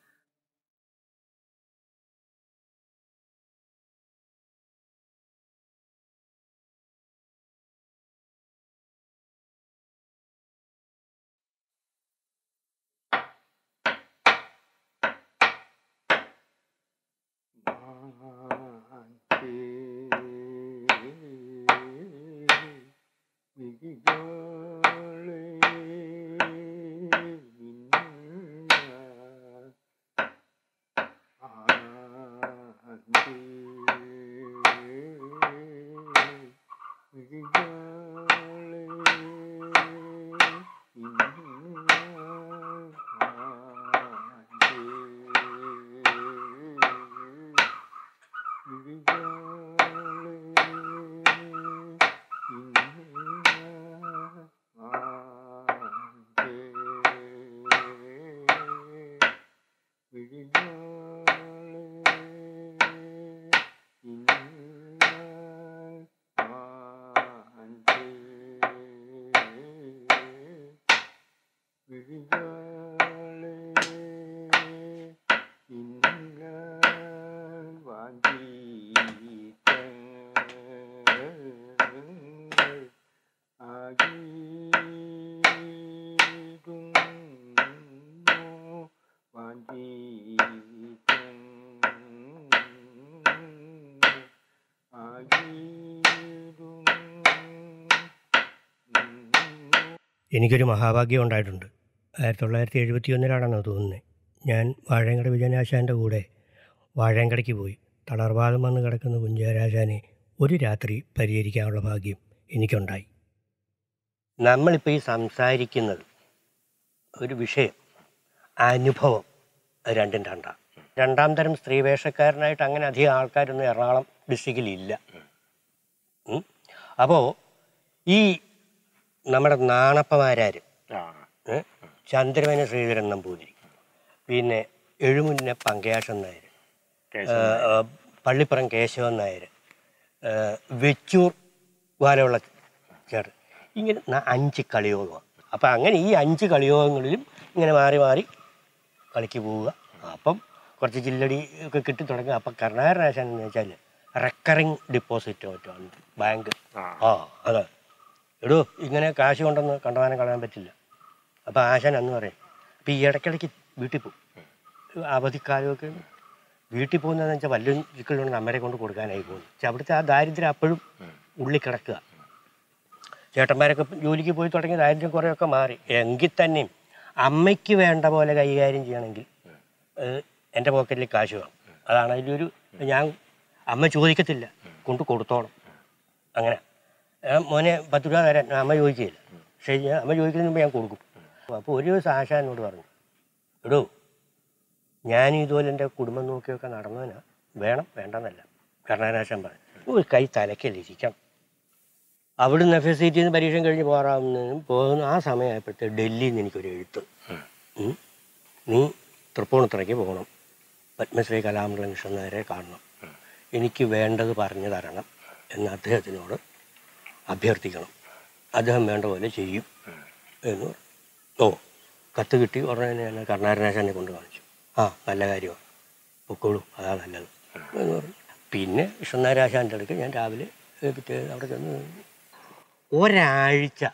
എനിക്കൊരു മഹാഭാഗ്യം ഉണ്ടായിട്ടുണ്ട് ആയിരത്തി തൊള്ളായിരത്തി എഴുപത്തി ഒന്നിലാണെന്ന് തോന്നുന്നത് ഞാൻ വാഴയങ്കട വിജയനാശാൻ്റെ കൂടെ വാഴയങ്കടയ്ക്ക് പോയി തളർവാദം വന്ന് കിടക്കുന്ന കുഞ്ചരാജാനെ ഒരു രാത്രി പരിഹരിക്കാനുള്ള ഭാഗ്യം എനിക്കുണ്ടായി നമ്മളിപ്പോൾ ഈ സംസാരിക്കുന്നത് ഒരു വിഷയം അനുഭവം അത് രണ്ടും രണ്ടാം രണ്ടാം തരം സ്ത്രീവേഷക്കാരനായിട്ട് അങ്ങനെ അധികം ആൾക്കാരൊന്നും എറണാകുളം ഡിസ്ട്രിക്റ്റിൽ ഇല്ല അപ്പോൾ ഈ നമ്മുടെ നാണപ്പമാരാര് ഏ? ചന്ദ്രമേന ശ്രീധരൻ നമ്പൂതിരി പിന്നെ എഴുമുന്ന പങ്കയാശൻ നായർ കേശവൻ ഏ, ഏ, പള്ളിപ്പുറം കേശവൻ നായർ ഏ, വെച്ചൂർ വാലമുള്ള ചേട്ടൻ ഇങ്ങനെ ന- അഞ്ച് കളിയോഗമാണ് അപ്പം അങ്ങനെ ഈ അഞ്ച് കളിയോഗങ്ങളിലും ഇങ്ങനെ മാറി മാറി കളിക്ക് പോവുക അപ്പം കുറച്ച് ചില്ലടി ഒക്കെ കിട്ടി തുടങ്ങുക അപ്പം കരുണാകരനാശാൻ എന്ന് വെച്ചാൽ റെക്കറിങ് ഡിപ്പോസിറ്റ് മറ്റാണ് ബാങ്ക് ആ അതെ എടോ ഇങ്ങനെ കാശ് കൊണ്ടൊന്ന് കണ്ടമാനം കളയാൻ പറ്റില്ല അപ്പോൾ ആശാൻ അന്ന് പറയും അപ്പം ഈ ഇടയ്ക്കിടയ്ക്ക് വീട്ടിൽ പോകും അവധിക്കാലമൊക്കെ വീട്ടിൽ പോകുന്നതെന്ന് വെച്ചാൽ വല്ലതും ചിക്കലുകൊണ്ട് അമ്മരെ കൊണ്ട് കൊടുക്കാനായി പോകുന്നു പക്ഷെ അവിടുത്തെ ആ ദാരിദ്ര്യം അപ്പോഴും ഉള്ളിൽ കിടക്കുക ചേട്ടന്മാരൊക്കെ ജോലിക്ക് പോയി തുടങ്ങി ദാരിദ്ര്യം കുറേയൊക്കെ മാറി എങ്കിൽ തന്നെയും അമ്മയ്ക്ക് വേണ്ട പോലെ കൈകാര്യം ചെയ്യണമെങ്കിൽ ഏഹ്, എൻ്റെ പോക്കറ്റിൽ കാശ് വേണം അതാണ് അതിലൊരു ഞാൻ അമ്മ ചോദിക്കത്തില്ല കൊണ്ട് കൊടുത്തോണം അങ്ങനെ ഞാൻ മോനെ പത്ത് രൂപ തരാൻ അമ്മ ചോദിക്കില്ല പക്ഷേ ഞാൻ അമ്മ ചോദിക്കുന്നതിന് മുമ്പ് ഞാൻ കൊടുക്കും അപ്പോൾ ഒരു ദിവസം ആശാ എന്നോട് പറഞ്ഞു എടോ ഞാൻ ഇതുപോലെ എൻ്റെ കുടുംബം നോക്കിയൊക്കെ നടന്നതിനാ വേണം വേണ്ടെന്നല്ല കരുണാരാശൻ പറഞ്ഞു ഒരു കൈ തലക്കല്ലിരിക്കണം അവിടുന്ന് എഫ് എസ് സി ടിന്ന് പരീക്ഷ കഴിഞ്ഞ് പോകാറാവുന്നതിനും പോകുന്ന ആ സമയമായപ്പോഴത്തെ ഡൽഹിയിൽ നിന്ന് എനിക്കൊരു എഴുത്ത് ഉം. നീ തൃപ്പൂണിത്തുറയ്ക്ക് പോകണം പത്മശ്രീ കലാമണ്ഡലം കൃഷ്ണൻ നായരെ കാണണം എനിക്ക് വേണ്ടത് പറഞ്ഞു തരണം എന്ന് അദ്ദേഹത്തിനോട് അഭ്യർത്ഥിക്കണം അദ്ദേഹം വേണ്ട പോലെ ചെയ്യും എന്ന് പറഞ്ഞു ഓ കത്ത് കിട്ടി ഉടനെ തന്നെ ഞാൻ കരുണാകരനാശാനെ കൊണ്ട് കാണിച്ചു ആ നല്ല കാര്യമാണ് പൊക്കോളൂ അതാ നല്ലത് എന്ന് പറഞ്ഞു പിന്നെ കൃഷ്ണനാരാശാൻ്റെ അടുക്ക് ഞാൻ രാവിലെ ഏ, പിറ്റേ അവിടെ ചെന്ന് ഒരാഴ്ച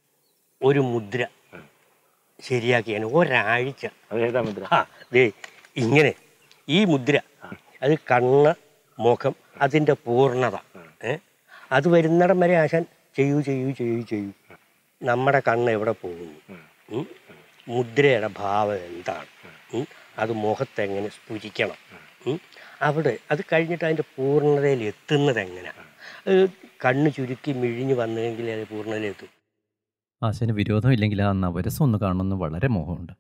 ഒരു മുദ്ര ശരിയാക്കിയാണ് ഒരാഴ്ച അതേതാ മുദ്ര ആ ദേ ഇങ്ങനെ ഈ മുദ്ര അത് കണ്ണ് മുഖം അതിൻ്റെ പൂർണ്ണത ഏ അത് വരുന്നിടം വരെ ആശാൻ ചെയ്യൂ ചെയ്യൂ ചെയ്യൂ ചെയ്യൂ നമ്മുടെ കണ്ണ് എവിടെ പോകുന്നു ഉം? മുദ്രയുടെ ഭാവം എന്താണ് ഉം? അത് മുഖത്തെങ്ങനെ സ്ഫുരിക്കണം ഉം? അവിടെ അത് കഴിഞ്ഞിട്ട് അതിൻ്റെ പൂർണ്ണതയിൽ എത്തുന്നത് എങ്ങനെയാണ് കണ്ണ് ചുരുക്കി മിഴിഞ്ഞ് വന്നെങ്കിൽ അത് പൂർണ്ണതയിലെത്തും ആശാന് വിരോധമില്ലെങ്കിൽ ആ നവരസം ഒന്ന് കാണണമെന്ന് വളരെ മോഹമുണ്ട്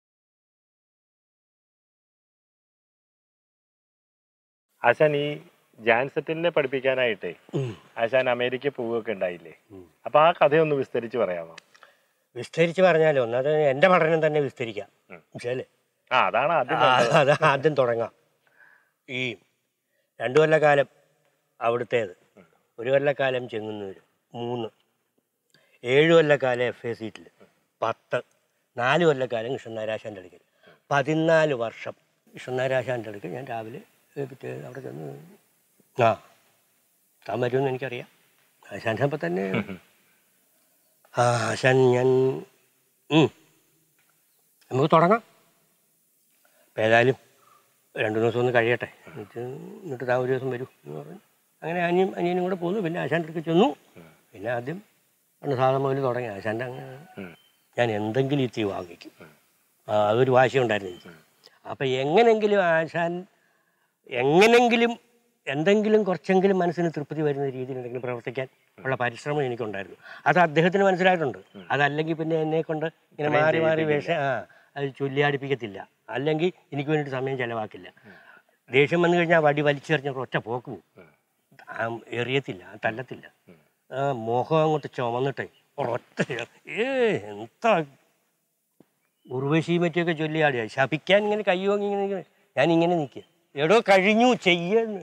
ആശാൻ ഈ ജാൻസെറ്റിനെ പഠിപ്പിക്കാനായിട്ടേ ആശാൻ അമേരിക്ക പോവുകയൊക്കെ ഉണ്ടായില്ലേ അപ്പൊ ആ കഥയൊന്ന് വിസ്തരിച്ച് പറയാമോ വിസ്തരിച്ച് പറഞ്ഞാലോ ഒന്നത് എൻ്റെ പഠനം തന്നെ വിസ്തരിക്കാം മനസ്സിലല്ലേ ആ അതാണ് ആദ്യം ആ, വേണ്ടത്. അത് ആദ്യം തുടങ്ങാം ഈ രണ്ടു കൊല്ലക്കാലം അവിടുത്തേത് ഒരു കൊല്ലക്കാലം ചെങ്ങന്നൂർ മൂന്ന് ഏഴ് കൊല്ലക്കാലം എഫ് എ സീറ്റിൽ പത്ത് നാല് കൊല്ലക്കാലം കൃഷ്ണനാരാശാൻ്റെ അടുക്കൽ പതിനാല് വർഷം കൃഷ്ണനാരാശാൻ്റെ അടുക്കൽ ഞാൻ രാവിലെ ഏ, പിറ്റേ അവിടെ ചെന്ന് ആ താൻ വരുമെന്ന് എനിക്കറിയാം ആശാൻ്റെ അപ്പം തന്നെ ആ ആശാൻ ഞാൻ ഉം. നമുക്ക് തുടങ്ങാം അപ്പം ഏതായാലും രണ്ടു ദിവസം ഒന്ന് കഴിയട്ടെ എന്നിട്ട് എന്നിട്ട് താൻ ഒരു ദിവസം വരൂ എന്ന് പറഞ്ഞു അങ്ങനെ അനിയും അനിയനും കൂടെ പോന്നു പിന്നെ ആശാൻ്റെ അടുത്ത് ചെന്നു പിന്നെ ആദ്യം അന്ന് സാധനം മുതൽ തുടങ്ങി ആശാൻ്റെ അങ്ങനെ ഞാൻ എന്തെങ്കിലും ഇത്തി വാങ്ങിക്കും ആ, അതൊരു വാശി ഉണ്ടായിരുന്നു എനിക്ക് അപ്പം എങ്ങനെങ്കിലും ആശാൻ എങ്ങനെങ്കിലും എന്തെങ്കിലും കുറച്ചെങ്കിലും മനസ്സിന് തൃപ്തി വരുന്ന രീതിയിൽ എന്തെങ്കിലും പ്രവർത്തിക്കാൻ ഉള്ള പരിശ്രമം എനിക്കുണ്ടായിരുന്നു അത് അദ്ദേഹത്തിന് മനസ്സിലായിട്ടുണ്ട് അതല്ലെങ്കിൽ പിന്നെ എന്നെ കൊണ്ട് ഇങ്ങനെ മാറി മാറി വേഷം ആ അത് ചൊല്ലിയാടിപ്പിക്കത്തില്ല അല്ലെങ്കിൽ എനിക്ക് വേണ്ടിയിട്ട് സമയം ചിലവാക്കില്ല ദേഷ്യം വന്നു കഴിഞ്ഞാൽ വടി വലിച്ചെറിഞ്ഞ ഒറ്റ പോക്ക് പോകും ആ എറിയത്തില്ല ആ തല്ലത്തില്ല ആ മോഹം അങ്ങോട്ട് ചുമന്നിട്ടേ ഒരൊറ്റ ഏ എന്താ ഉർവശി മറ്റൊക്കെ ചൊല്ലിയാടിയ ശപിക്കാൻ ഇങ്ങനെ കൈ വാങ്ങി ഇങ്ങനെ ഇങ്ങനെ ഞാൻ ഇങ്ങനെ നിൽക്കുക എടോ കഴിഞ്ഞു ചെയ്യുന്നു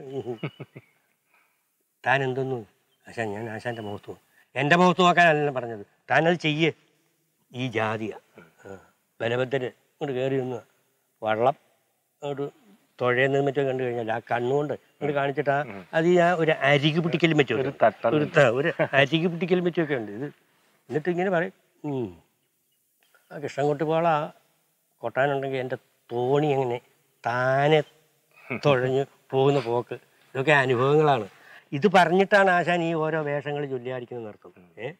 താൻ എന്തൊന്നു ആശാൻ ഞാൻ ആശാൻ്റെ മുഖത്ത് നോക്കും എൻ്റെ മുഖത്ത് നോക്കാനല്ല പറഞ്ഞത് താൻ അത് ചെയ്യേ ഈ ജാതിയ ബലഭദ്രന് ഇങ്ങോട്ട് കയറി നിന്ന് വള്ളം അങ്ങോട്ട് തുഴയുന്നത് മറ്റോ കണ്ടു കഴിഞ്ഞാൽ ആ കണ്ണുകൊണ്ട് ഇങ്ങോട്ട് കാണിച്ചിട്ട് ആ അത് ഈ ആ ഒരു അരികു പിടിക്കലും മറ്റോ ഒരു ഒരു ത- ഒരു അരികു പിടിക്കലും മറ്റൊക്കെ ഉണ്ട് ഇത് എന്നിട്ട് ഇങ്ങനെ പറയും ഉം. ആ കൃഷ്ണൻകുട്ടി പോള കൊട്ടാനുണ്ടെങ്കിൽ എൻ്റെ തോണി എങ്ങനെ താനെ തുഴഞ്ഞ് പോകുന്ന പോക്ക് ഇതൊക്കെ അനുഭവങ്ങളാണ് ഇത് പറഞ്ഞിട്ടാണ് ആശാൻ ഈ ഓരോ വേഷങ്ങൾ ചൊല്ലിയാടിക്കുന്നത് നിർത്തും ഏ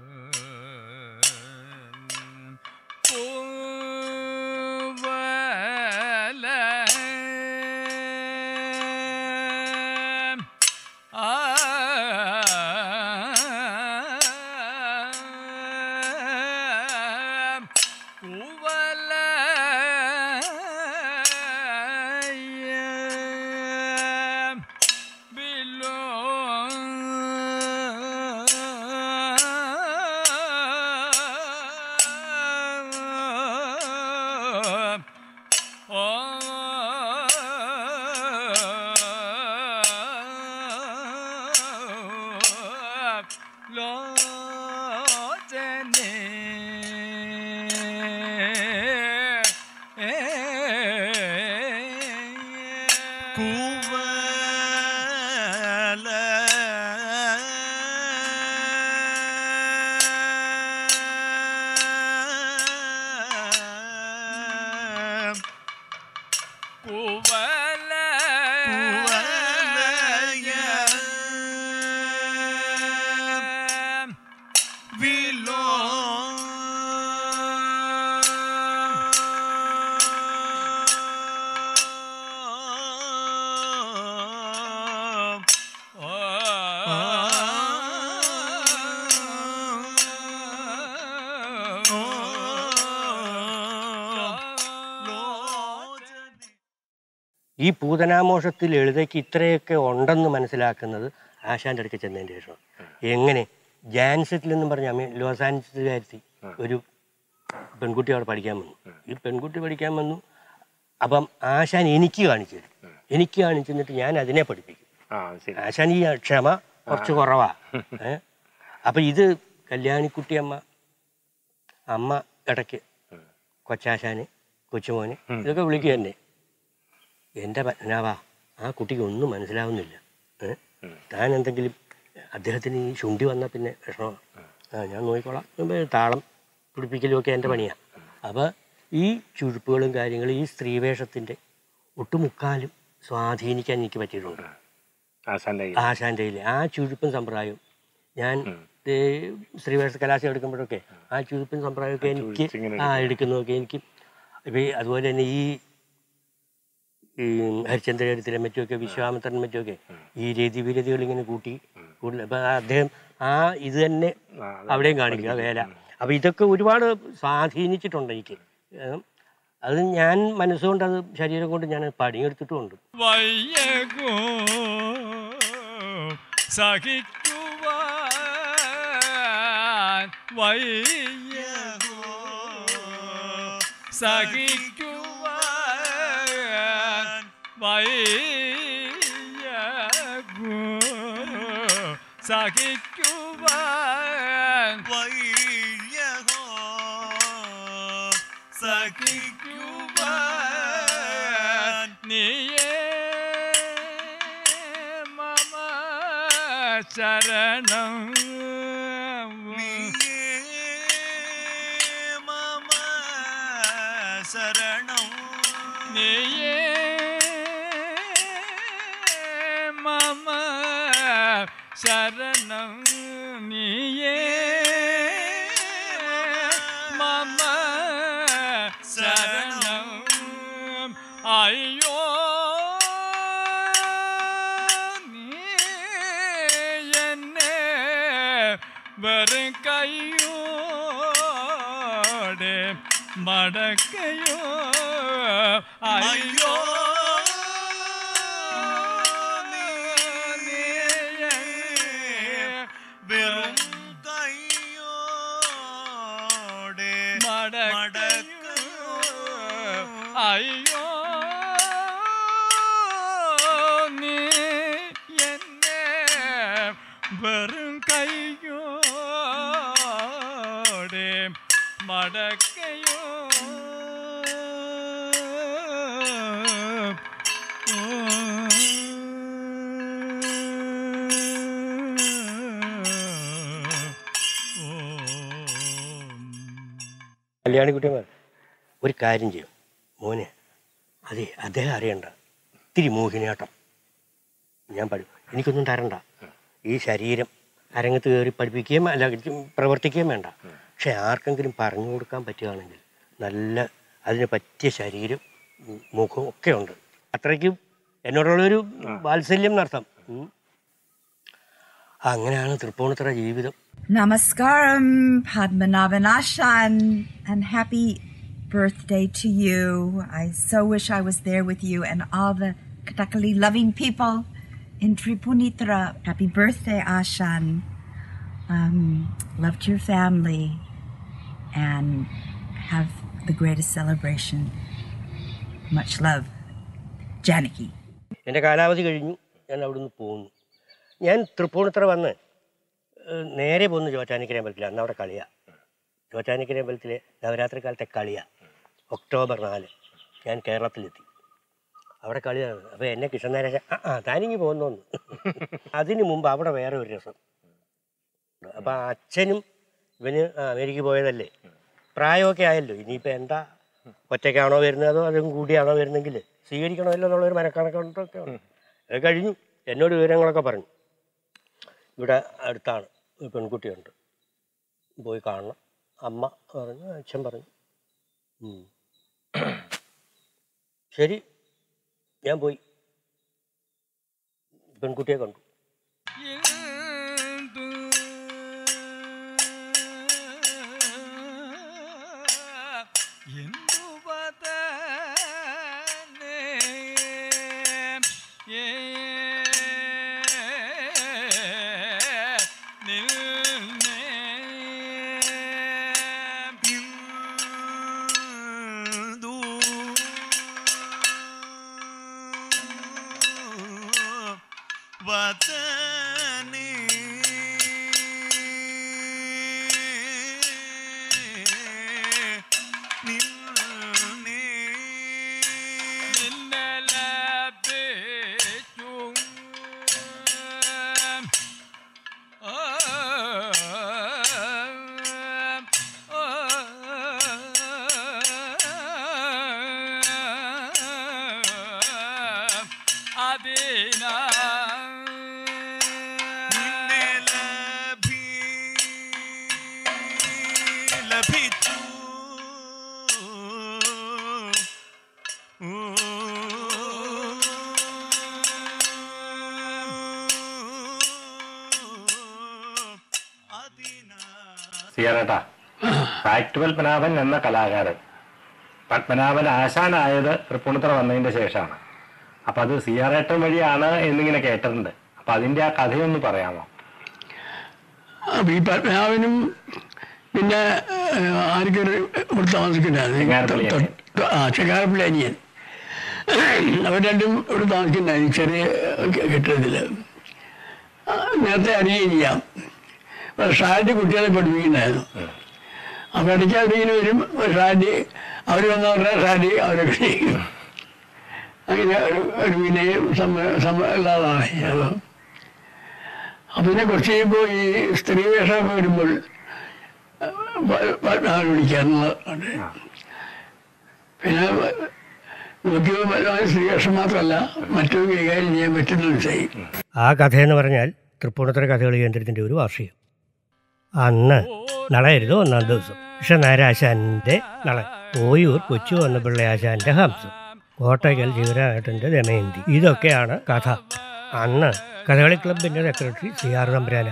ഈ പൂതനാമോഷത്തിൽ ലളിതയ്ക്ക് ഇത്രയൊക്കെ ഉണ്ടെന്ന് മനസ്സിലാക്കുന്നത് ആശാന്റെ അടുത്ത് ചെന്നതിന് ശേഷം എങ്ങനെ ജാൻസെറ്റിൽ എന്നും പറഞ്ഞ അമേ ലോസ് ആൻജൽസുകാരത്തി ഒരു പെൺകുട്ടി അവിടെ പഠിക്കാൻ വന്നു ഈ പെൺകുട്ടി പഠിക്കാൻ വന്നു അപ്പം ആശാൻ എനിക്ക് കാണിച്ചു തരും എനിക്ക് കാണിച്ചു തന്നിട്ട് ഞാൻ അതിനെ പഠിപ്പിക്കും ആ ശരി ആശാൻ ഈ ക്ഷമ കുറച്ച് കുറവാ ഏ അപ്പം ഇത് കല്യാണിക്കുട്ടിയമ്മ അമ്മ ഇടയ്ക്ക് കൊച്ചാശാന് കൊച്ചുമോന് ഇതൊക്കെ വിളിക്കുക തന്നെ എൻ്റെ പത്മനാഭാ ആ കുട്ടിക്ക് ഒന്നും മനസ്സിലാവുന്നില്ല ഏ താൻ എന്തെങ്കിലും അദ്ദേഹത്തിന് ഈ ശുണ്ഠി വന്നാൽ പിന്നെ വിഷമമാണ് ആ ഞാൻ നോക്കിക്കോളാം ഇപ്പം താളം പിടിപ്പിക്കലും ഒക്കെ എൻ്റെ പണിയാണ് അപ്പോൾ ഈ ചുഴുപ്പുകളും കാര്യങ്ങളും ഈ സ്ത്രീവേഷത്തിൻ്റെ ഒട്ടുമുക്കാലും സ്വാധീനിക്കാൻ എനിക്ക് പറ്റിയിട്ടുണ്ട് ആശാന്റെ ആശാൻ്റെ കയ്യിൽ ആ ചുഴുപ്പും സമ്പ്രദായവും ഞാൻ ദേ ശ്രീവേഷ കലാശം എടുക്കുമ്പോഴൊക്കെ ആ ചുഴുപ്പും സമ്പ്രദായമൊക്കെ എനിക്ക് ആ എടുക്കുന്നതൊക്കെ എനിക്ക് ഇപ്പം ഈ അതുപോലെ തന്നെ ഈ ഈ ഹരിചന്ദ്രചരിത്തിലെ മറ്റുമൊക്കെ വിശ്വാമിത്രൻ മറ്റുമൊക്കെ ഈ രതി വിരതികൾ ഇങ്ങനെ കൂട്ടി കൂടുതൽ അപ്പം അദ്ദേഹം ആ ഇത് തന്നെ അവിടെയും കാണിക്കുക വേല അപ്പം ഇതൊക്കെ ഒരുപാട് സ്വാധീനിച്ചിട്ടുണ്ട് എനിക്ക് ഏഹ് അത് ഞാൻ മനസ്സുകൊണ്ട് അത് ശരീരം കൊണ്ട് ഞാൻ പണിയെടുത്തിട്ടുമുണ്ട് വയ്യകോ സഹിക്കുവാൻ വയ്യഹോ സഹിക്കുവാൻ വയ്യഹോ സഹിക്കുവാൻ വയ്യഹോ സഹിക്കുവാൻ നീയേ മമ ശരണം മമ ശരണം നീയേ മമ ശരണം നീയേ മമ ശരണം അയ്യോ നീ എന്നെ വെറും കയ്യോടെ മടക്കയോ അയ്യോ വെറും കയ്യോടെ മടക്കയോ അയ്യോ നീ എന്നെ വെറും കയ്യോടെ മടക്കയോ കല്യാണിക്കുട്ടിയമ്മ ഒരു കാര്യം ചെയ്യും മോനെ അതെ അദ്ദേഹം അറിയണ്ട ഇത്തിരി മോഹിനിയാട്ടം ഞാൻ പഠി എനിക്കൊന്നും തരണ്ട ഈ ശരീരം അരങ്ങത്ത് കയറി പഠിപ്പിക്കുകയും അല്ല പ്രവർത്തിക്കുകയും വേണ്ട പക്ഷെ ആർക്കെങ്കിലും പറഞ്ഞു കൊടുക്കാൻ പറ്റുകയാണെങ്കിൽ നല്ല അതിന് പറ്റിയ ശരീരം ഉം, മുഖവും ഒക്കെ ഉണ്ട് അത്രയ്ക്കും എന്നോടുള്ളൊരു വാത്സല്യം നടത്താം അങ്ങനെയാണ് തൃപ്പൂണിത്തറ ജീവിതം Namaskaram, Padmanabhan Ashan, and happy birthday to you. I so wish I was there with you and all the Katakali loving people in Tripunitra. Happy birthday, Ashan. Um, love to your family and have the greatest celebration. Much love. Janaki. എൻ്റെ കാലാവധി കഴിഞ്ഞു ഞാൻ അവിടുന്ന് പോന്നു ഞാൻ തൃപ്പൂണിത്തറ വന്ന് ഏഹ്, നേരെ പോന്നു ചോറ്റാനിക്കര അമ്പലത്തിൽ അന്ന് അവിടെ കളിയാണ് ചോറ്റാനിക്കര അമ്പലത്തിലെ നവരാത്രി കാലത്തെ കളിയാണ് ഒക്ടോബർ നാല് ഞാൻ കേരളത്തിലെത്തി അവിടെ കളിയാണ് അപ്പോൾ എന്നെ കൃഷ്ണനാരായ ആ ആ താനിങ്ങി പോകുന്നോന്ന് അതിന് മുമ്പ് അവിടെ വേറെ ഒരു രസം അപ്പോൾ അച്ഛനും ഇവന് ആ, അമേരിക്ക പോയതല്ലേ പ്രായമൊക്കെ ആയല്ലോ ഇനിയിപ്പോൾ എന്താ ഒറ്റയ്ക്കാണോ വരുന്നത് അതോ അതും കൂടിയാണോ വരുന്നെങ്കിൽ സ്വീകരിക്കണമല്ലോ എന്നുള്ളൊരു മനക്കണക്കൊണ്ടൊക്കെ ഉണ്ട് അത് കഴിഞ്ഞു എന്നോട് വിവരങ്ങളൊക്കെ പറഞ്ഞു ഇവിടെ അടുത്താണ് ഒരു പെൺകുട്ടിയുണ്ട് പോയി കാണണം അമ്മ പറഞ്ഞു അച്ഛൻ പറഞ്ഞു ഉം. ശരി ഞാൻ പോയി പെൺകുട്ടിയെ കണ്ടു വതനേ നിന്നെ നിന്നലപേറ്റും അതിനാ ലഭിച്ചു സിയാറേട്ടാ ഫാക്ട് പത്മനാഭൻ എന്ന കലാകാരൻ പത്മനാഭൻ ആശാനായത് തൃപ്പൂണിത്തറ വന്നതിന്റെ ശേഷമാണ് അപ്പൊ അത് സിയാറേട്ടൻ വഴിയാണ് എന്നിങ്ങനെ കേട്ടിട്ടുണ്ട് അപ്പൊ അപ്പൊ അതിന്റെ ആ കഥയൊന്ന് പറയാമോ അപ്പൊ ഈ പത്മനാഭനും പിന്നെ ഏഹ്, ആർക്കൊരു ഇവിടെ താമസിക്കുന്നുണ്ടായിരുന്നു തൊ- ആ ചെങ്ങാരപ്പള്ളി അനിയൻ അവർ രണ്ടും ഇവിടെ താമസിക്കുന്നുണ്ടായിരുന്നു ചെറിയ കെ- കെട്ടിടത്തില് ആ, നേരത്തെ അനിയൻ ചെയ്യാം ഷാജി കുട്ടികളെ പഠിപ്പിക്കുന്നുണ്ടായിരുന്നു അപ്പൊ ഇടയ്ക്ക് അവരിങ്ങനെ വരും ഷാജി അവർ വന്ന പറഞ്ഞാൽ ഷാജി അവരൊക്കെ ചെയ്യും അങ്ങനെ ഒരു ഒരു വിനയം സമ്മ സമ്മ ഉള്ളതാണ് അപ്പോൾ അപ്പൊ പിന്നെ കുറച്ച് കഴിയുമ്പോൾ ഈ സ്ത്രീ വേഷമൊക്കെ വരുമ്പോൾ പത്മനാഭൻ വിളിക്കാന്നുള്ളതാണ് പിന്നെ നോക്കിയപ്പോൾ പത്മനാഭൻ സ്ത്രീ വേഷം മാത്രമല്ല മറ്റൊരു കൈകാര്യം ചെയ്യാൻ പറ്റുന്ന മനസ്സിലായി ആ കഥയെന്ന് പറഞ്ഞാൽ തൃപ്പൂണിത്തുറ കഥകളി കേന്ദ്രത്തിൻ്റെ ഒരു വാർഷികം അന്ന് നളയരുത് ഒന്നാം ദിവസം കൃഷ്ണനാരാശാൻ്റെ നള ഓയൂർ കൊച്ചു വന്നപിള്ള ആശാൻ്റെ ഹംസം കോട്ടയ്ക്കൽ ശിവരാട്ടൻ്റെ ദമയന്തി ഇതൊക്കെയാണ് കഥ അന്ന് കഥകളി ക്ലബിൻ്റെ സെക്രട്ടറി സി ആർ തമ്പുരാന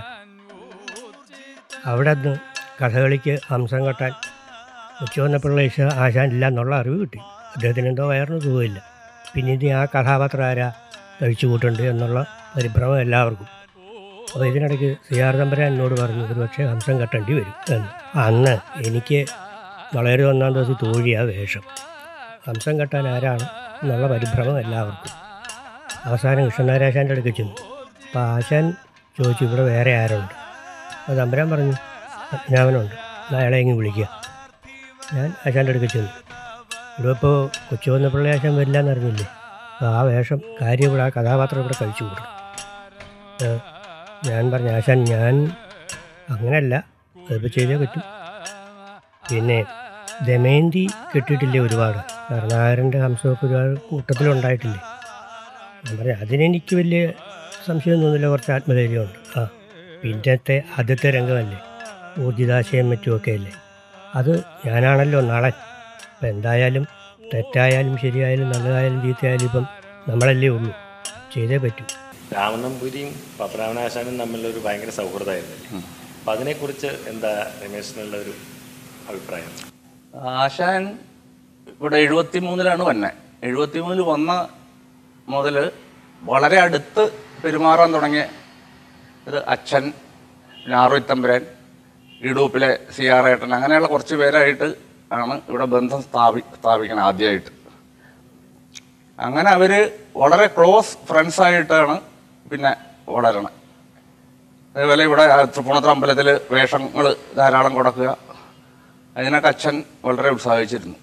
അവിടെ നിന്ന് കഥകളിക്ക് ഹംസം കെട്ടാൻ കൊച്ചു വന്നപിള്ള ഈശ ആശാൻ ഇല്ല എന്നുള്ള അറിവ് കിട്ടി അദ്ദേഹത്തിന് എന്തോ വയറിന് സുഖമില്ല പിന്നെ ഇനി ആ കഥാപാത്രം ആരാ കഴിച്ചു കൂട്ടുണ്ട് എന്നുള്ള പരിഭ്രമം എല്ലാവർക്കും അപ്പോൾ ഇതിനിടയ്ക്ക് സി ആർ തമ്പുരാൻ എന്നോട് പറഞ്ഞു ഒരു പക്ഷേ ഹംസം കെട്ടേണ്ടി വരും എന്ന് അന്ന് എനിക്ക് വളരെ ഒന്നാം ദിവസം തോഴിയ വേഷം ഹംസം കെട്ടാൻ ആരാണ് എന്നുള്ള പരിഭ്രമം എല്ലാവർക്കും അവസാനം കൃഷ്ണനാരാശാൻ്റെ അടുക്ക് ചെന്നു അപ്പോൾ ആശാൻ ചോദിച്ചു ഇവിടെ വേറെ ആരുണ്ട് അപ്പോൾ തമ്പുരാൻ പറഞ്ഞു പത്മനാഭനുണ്ട് എന്നാൽ അയാളെ ഇങ്ങ് വിളിക്കുക ഞാൻ ആശാൻ്റെ അടുക്ക് ചെന്നു ഇവിടെ ഇപ്പോൾ കൊച്ചു വന്ന പിള്ളേ ആശാൻ വരില്ല എന്നറിഞ്ഞില്ലേ അപ്പോൾ ആ വേഷം കാര്യം ഇവിടെ ആ കഥാപാത്രം ഇവിടെ കഴിച്ചു കൂട്ടണം ഏ, ഞാൻ പറഞ്ഞു ആശാൻ ഞാൻ അങ്ങനെയല്ല അതിപ്പോൾ ചെയ്തേ പറ്റൂ പിന്നെ ദമയന്തി കിട്ടിയിട്ടില്ലേ ഒരുപാട് കരുണാകരൻ്റെ ഹംസമൊക്കെ ഒരുപാട് കൂട്ടത്തിലുണ്ടായിട്ടില്ലേ ഞാൻ പറഞ്ഞു അതിനെനിക്ക് വലിയ സംശയം തോന്നില്ല കുറച്ച് ആത്മധൈര്യമുണ്ട് ആ പിന്നത്തെ ആദ്യത്തെ രംഗമല്ലേ ഊർജിതാശയം മറ്റുമൊക്കെ അല്ലേ അത് ഞാനാണല്ലോ നാളെ അപ്പം എന്തായാലും തെറ്റായാലും ശരിയായാലും നല്ലതായാലും ചീത്തയായാലും ഇപ്പം നമ്മളല്ലേ ഉള്ളൂ ചെയ്തേ പറ്റൂ രാമനമ്പൂരിയും പത്മനാഭനാശാനും തമ്മിലൊരു ഭയങ്കര സൗഹൃദമായിരുന്നില്ലേ അപ്പൊ അതിനെക്കുറിച്ച് എന്താ രമേശിനുള്ള ഒരു അഭിപ്രായം ആശാൻ ഇവിടെ എഴുപത്തി മൂന്നിലാണ് വന്നെ എഴുപത്തി മൂന്നിൽ വന്ന മുതൽ വളരെ അടുത്ത് പെരുമാറാൻ തുടങ്ങിയ ഇത് അച്ഛൻ ഞാറുത്തമ്പുരാൻ ഇടൂപ്പിലെ സി ആർ ഏട്ടൻ അങ്ങനെയുള്ള കുറച്ച് പേരായിട്ട് ആണ് ഇവിടെ ബന്ധം സ്ഥാപി സ്ഥാപിക്കണം ആദ്യമായിട്ട് അങ്ങനെ അവർ വളരെ ക്ലോസ് ഫ്രണ്ട്സായിട്ടാണ് പിന്നെ വളരണം അതേപോലെ ഇവിടെ തൃപ്പൂണിത്തുറ അമ്പലത്തിൽ വേഷങ്ങൾ ധാരാളം കൊടുക്കുക അതിനൊക്കെ അച്ഛൻ വളരെ ഉത്സാഹിച്ചിരുന്നു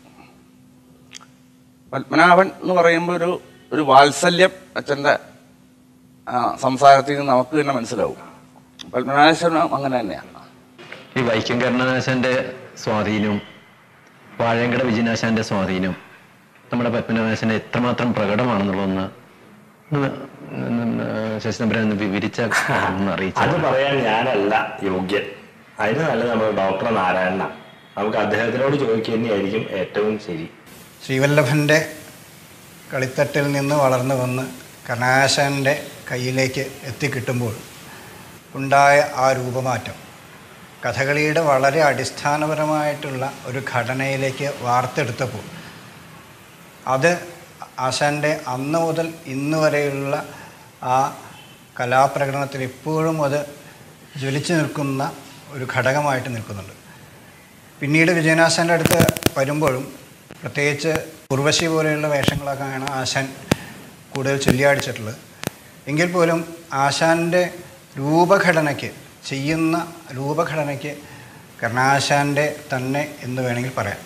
പത്മനാഭൻ എന്ന് പറയുമ്പോൾ ഒരു ഒരു വാത്സല്യം അച്ഛൻ്റെ സംസാരത്തിൽ നിന്ന് നമുക്ക് തന്നെ മനസ്സിലാവും പത്മനാഭേശ്വരനും അങ്ങനെ തന്നെയാണ് ഈ വൈക്കം കരുണാനാശാന്റെ സ്വാധീനവും വാഴയങ്കട വിജയനാശാന്റെ സ്വാധീനം നമ്മുടെ പത്മനാഭനാശന്റെ എത്രമാത്രം പ്രകടമാണെന്നുള്ളതൊന്ന് ഒന്ന് ശശിതമ്പരൻ ഒന്ന് വിവരിച്ചാൽ ഒന്ന് അറിയിച്ചു അത് പറയാൻ ഞാനല്ല യോഗ്യൻ അതിന് നല്ലത് നമ്മുടെ ഡോക്ടർ നാരായണ നമുക്ക് അദ്ദേഹത്തിനോട് ചോദിക്കുക തന്നെയായിരിക്കും ഏറ്റവും ശരി ശ്രീവല്ലഭൻ്റെ കളിത്തട്ടിൽ നിന്ന് വളർന്നു വന്ന് കനാശാൻ്റെ കയ്യിലേക്ക് എത്തിക്കിട്ടുമ്പോൾ ഉണ്ടായ ആ രൂപമാറ്റം കഥകളിയുടെ വളരെ അടിസ്ഥാനപരമായിട്ടുള്ള ഒരു ഘടനയിലേക്ക് വാർത്തെടുത്തപ്പോൾ അത് ആശാൻ്റെ അന്ന് മുതൽ ഇന്ന് വരെയുള്ള ആ കലാപ്രകടനത്തിൽ ഇപ്പോഴും അത് ജ്വലിച്ചു നിൽക്കുന്ന ഒരു ഘടകമായിട്ട് നിൽക്കുന്നുണ്ട് പിന്നീട് വിജയനാശാൻ്റെ അടുത്ത് വരുമ്പോഴും പ്രത്യേകിച്ച് ഉർവശി പോലെയുള്ള വേഷങ്ങളൊക്കെയാണ് ആശാൻ കൂടുതൽ ചൊല്ലിയാടിച്ചിട്ടുള്ളത് എങ്കിൽ പോലും ആശാൻ്റെ രൂപഘടനയ്ക്ക് ചെയ്യുന്ന രൂപഘടനയ്ക്ക് കർണാശാൻ്റെ തന്നെ എന്ന് വേണമെങ്കിൽ പറയാം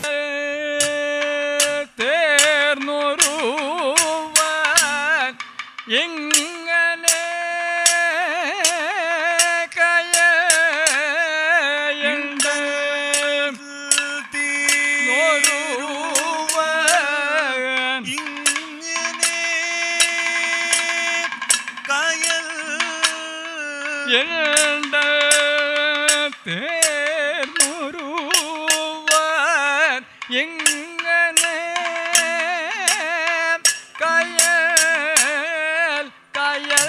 തേർന്നൊരുവൻ എങ്ങനെ കയണ്ട് തീർന്നൊരുവൻ എണ്ട് തേർന്നൊരുവൻ എങ്ങനെ കയൽ കയൽ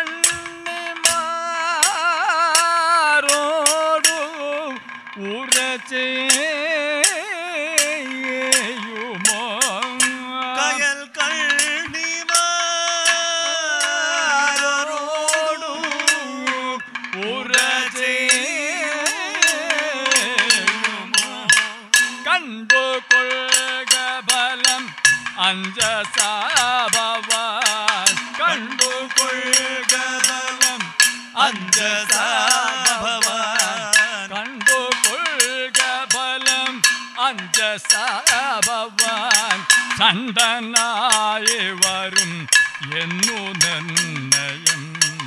കണ്ണിമാരോടു ഉറച്ചേയുമോ കയൽ കണ്ണിമാരോടു കണ്ടു കൊള്ളുക ബലം അഞ്ജസാഭവാൻ കണ്ടു കൊള്ളുക ബലം അഞ്ജസാഭവാൻ കണ്ടു കൊള്ളുക ബലം അഞ്ജസാഭവാൻ ചണ്ടനായി വരും എന്നു നിർണയം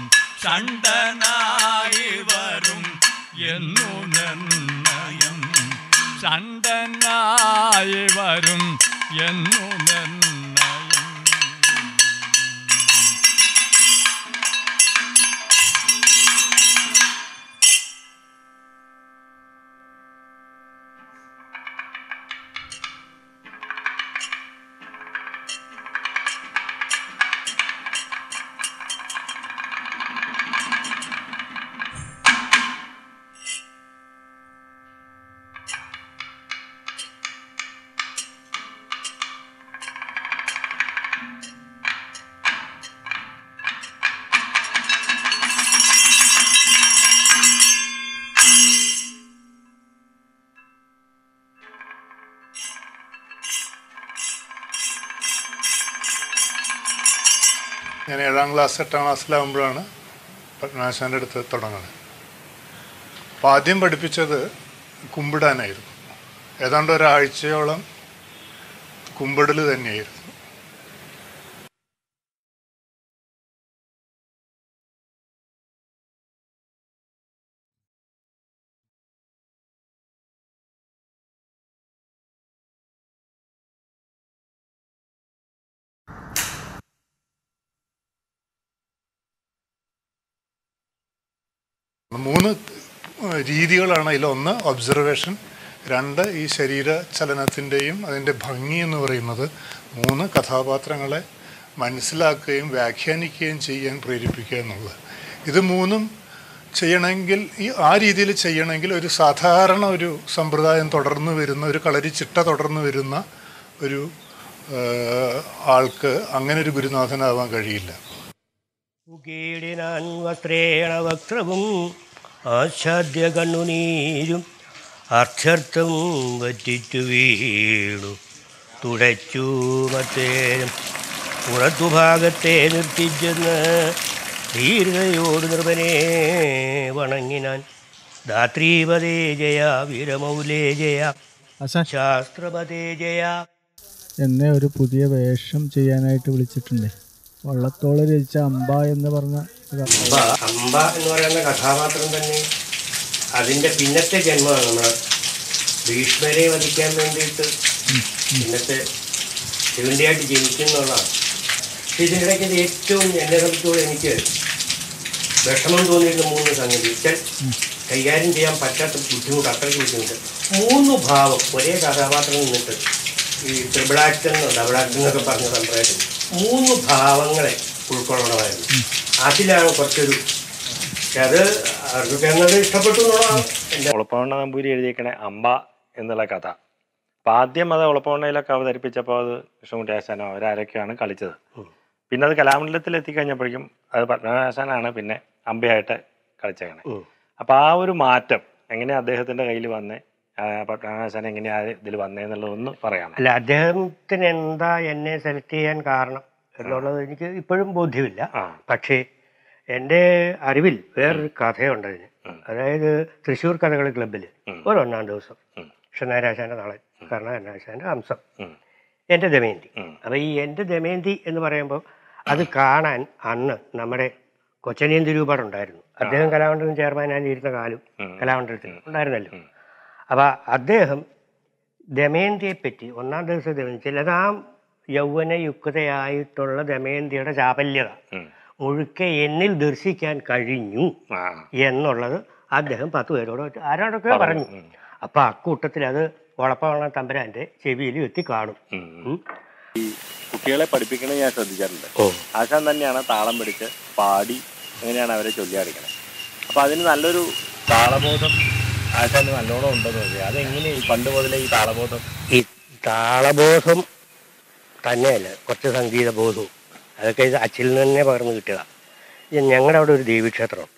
ചണ്ടനായി വരും എന്നു നിർണയം ചണ്ടനായി വരും എന്നു നിർണയം ഞാൻ ഏഴാം ക്ലാസ് എട്ടാം ക്ലാസ്സിലാകുമ്പോഴാണ് പത്മനാശാൻ്റെ അടുത്ത് തുടങ്ങുന്നത് അപ്പോൾ ആദ്യം പഠിപ്പിച്ചത് കുമ്പിടാനായിരുന്നു ഏതാണ്ട് ഒരാഴ്ചയോളം കുമ്പിടൽ തന്നെയായിരുന്നു മൂന്ന് രീതികളാണ് അതിൽ ഒന്ന് ഒബ്സർവേഷൻ രണ്ട് ഈ ശരീര ചലനത്തിൻ്റെയും അതിൻ്റെ ഭംഗി എന്ന് പറയുന്നത് മൂന്ന് കഥാപാത്രങ്ങളെ മനസ്സിലാക്കുകയും വ്യാഖ്യാനിക്കുകയും ചെയ്യാൻ പ്രേരിപ്പിക്കുക എന്നുള്ളത് ഇത് മൂന്നും ചെയ്യണമെങ്കിൽ ഈ ആ രീതിയിൽ ചെയ്യണമെങ്കിൽ ഒരു സാധാരണ ഒരു സമ്പ്രദായം തുടർന്ന് വരുന്ന ഒരു കളരി ചിട്ട തുടർന്ന് വരുന്ന ഒരു ആ, ആൾക്ക് അങ്ങനെ ഒരു ഗുരുനാഥനാവാൻ കഴിയില്ല കീടിനാൻ വസ്ത്രേണ വക്രവും ആച്ഛാദ്യ കണ്ണുനീരും അർത്ഥർത്ഥം വറ്റിച്ചു വീണു തുടച്ചു മത്തേനും പുറത്തു ഭാഗത്തെ നിർത്തിച്ചെന്ന് ധീരതയോട് നിർവനെ വണങ്ങിനാൻ ധാത്രീപതേ ജയ വീരമൗലേ ജയ ശാസ്ത്രപതേ ജയ എന്നെ ഒരു പുതിയ വേഷം ചെയ്യാനായിട്ട് വിളിച്ചിട്ടുണ്ട് വള്ളത്തോള് രചിച്ച അമ്പ എന്ന് പറഞ്ഞ ഒരു അമ്പ അമ്പ എന്ന് പറയുന്ന കഥാപാത്രം തന്നെ അതിൻ്റെ പിന്നത്തെ ജന്മമാണ് നമ്മൾ ഭീഷ്മരെ വധിക്കാൻ വേണ്ടിയിട്ട് പിന്നത്തെ ശിവന്റെയായിട്ട് ജനിക്കുന്നുള്ളതാണ് പക്ഷെ ഇതിനിടയ്ക്ക് ഇത് ഏറ്റവും എന്നെ സംബന്ധിച്ചോളം എനിക്ക് വിഷമം തോന്നിയിരുന്ന മൂന്ന് സംഗതി വെച്ചാൽ കൈകാര്യം ചെയ്യാൻ പറ്റാത്ത ബുദ്ധിമുട്ട് അത്രയ്ക്ക് ബുദ്ധിമുട്ട് മൂന്ന് ഭാവം ഒരേ കഥാപാത്രം നിന്നിട്ട് ഈ ട്രിപ്പിൾ ആക്ട് എന്നോ ഡബിൾ ആക്ട് എന്നൊക്കെ പറഞ്ഞ സമ്പ്രദായത്തിൽ മൂന്ന് ഭാവങ്ങളെ ഉൾക്കൊള്ളണമായിരുന്നു അതിലാണ് കുറച്ചൊരു പക്ഷെ അത് അവർക്ക് ഞങ്ങൾ ഇഷ്ടപ്പെട്ടു എന്നുള്ളതാണ് എൻ്റെ ഒളപ്പവണ്ണ നമ്പൂരി എഴുതിയേക്കണ അമ്പ എന്നുള്ള കഥ അപ്പം ആദ്യം അത് ഒളപ്പവണ്ണയിലൊക്കെ അവതരിപ്പിച്ചപ്പോൾ അത് കൃഷ്ണൻകുട്ടി ആശാനോ അവരാരൊക്കെയാണ് കളിച്ചത് പിന്നെ അത് കലാമണ്ഡലത്തിൽ എത്തിക്കഴിഞ്ഞപ്പോഴേക്കും അത് പത്മനാശാനാണ് പിന്നെ അമ്പയായിട്ട് കളിച്ചേക്കണേ അപ്പം ആ ഒരു മാറ്റം എങ്ങനെ അദ്ദേഹത്തിൻ്റെ കയ്യിൽ വന്നേ ആ, പത്മനാശാൻ എങ്ങനെയാ ഇതിൽ വന്നേന്നുള്ളതൊന്ന് പറയാം അല്ല അദ്ദേഹത്തിന് എന്താ എന്നെ സെലക്ട് ചെയ്യാൻ കാരണം എന്നുള്ളത് എനിക്ക് ഇപ്പോഴും ബോധ്യമില്ല പക്ഷേ എൻ്റെ അറിവിൽ വേറൊരു കഥയുണ്ട് അതിന് അതായത് തൃശ്ശൂർ കഥകളി ക്ലബ്ബിൽ ഒരു ഒന്നാം ദിവസം കൃഷ്ണനാരാശാൻ്റെ നാളെ കർണനാരാശാൻ്റെ അംശം എൻ്റെ ദമയന്തി അപ്പോൾ ഈ എൻ്റെ ദമയന്തി എന്ന് പറയുമ്പോൾ അത് കാണാൻ അന്ന് നമ്മുടെ കൊച്ചനിയൻ തിരൂപാടുണ്ടായിരുന്നു അദ്ദേഹം കലാമണ്ഡലം ചെയർമാനായി ഇരുന്ന കാലം കലാമണ്ഡലത്തിൽ ഉണ്ടായിരുന്നല്ലോ അപ്പോൾ അദ്ദേഹം ദമയന്തിയെ പറ്റി ഒന്നാം ദിവസം ദമയന്തി ചിലതാ യൗവനയുക്തയായിട്ടുള്ള ദമയന്തിയുടെ ചാപല്യത മുഴുക്കെ എന്നിൽ ദർശിക്കാൻ കഴിഞ്ഞു എന്നുള്ളത് അദ്ദേഹം പത്ത് പേരോട് ആരോടൊക്കെ പറഞ്ഞു അപ്പൊ അക്കൂട്ടത്തിൽ അത് ഉളപ്പമുള്ള തമ്പുരാന്റെ ചെവിയിൽ എത്തി കാണും ഉം. കുട്ടികളെ പഠിപ്പിക്കണത് ഞാൻ ശ്രദ്ധിച്ചിട്ടുണ്ട് ആശാൻ തന്നെയാണ് താളം പിടിച്ച് പാടി അങ്ങനെയാണ് അവരെ ചൊല്ലിയടിക്കണത് അപ്പൊ അതിന് നല്ലൊരു താളബോധം ആശാന് നല്ലോണം ഉണ്ടെന്ന് തോന്നി അതെങ്ങനെ ഈ പണ്ട് മുതലേ ഈ താളബോധം ഈ താളബോധം തന്നെയല്ല കുറച്ച് സംഗീത ബോധവും അതൊക്കെ ഇത് അച്ചിൽ നിന്ന് തന്നെ പകർന്നു കിട്ടിയതാണ് ഞങ്ങളുടെ അവിടെ ഒരു ദേവീക്ഷേത്രം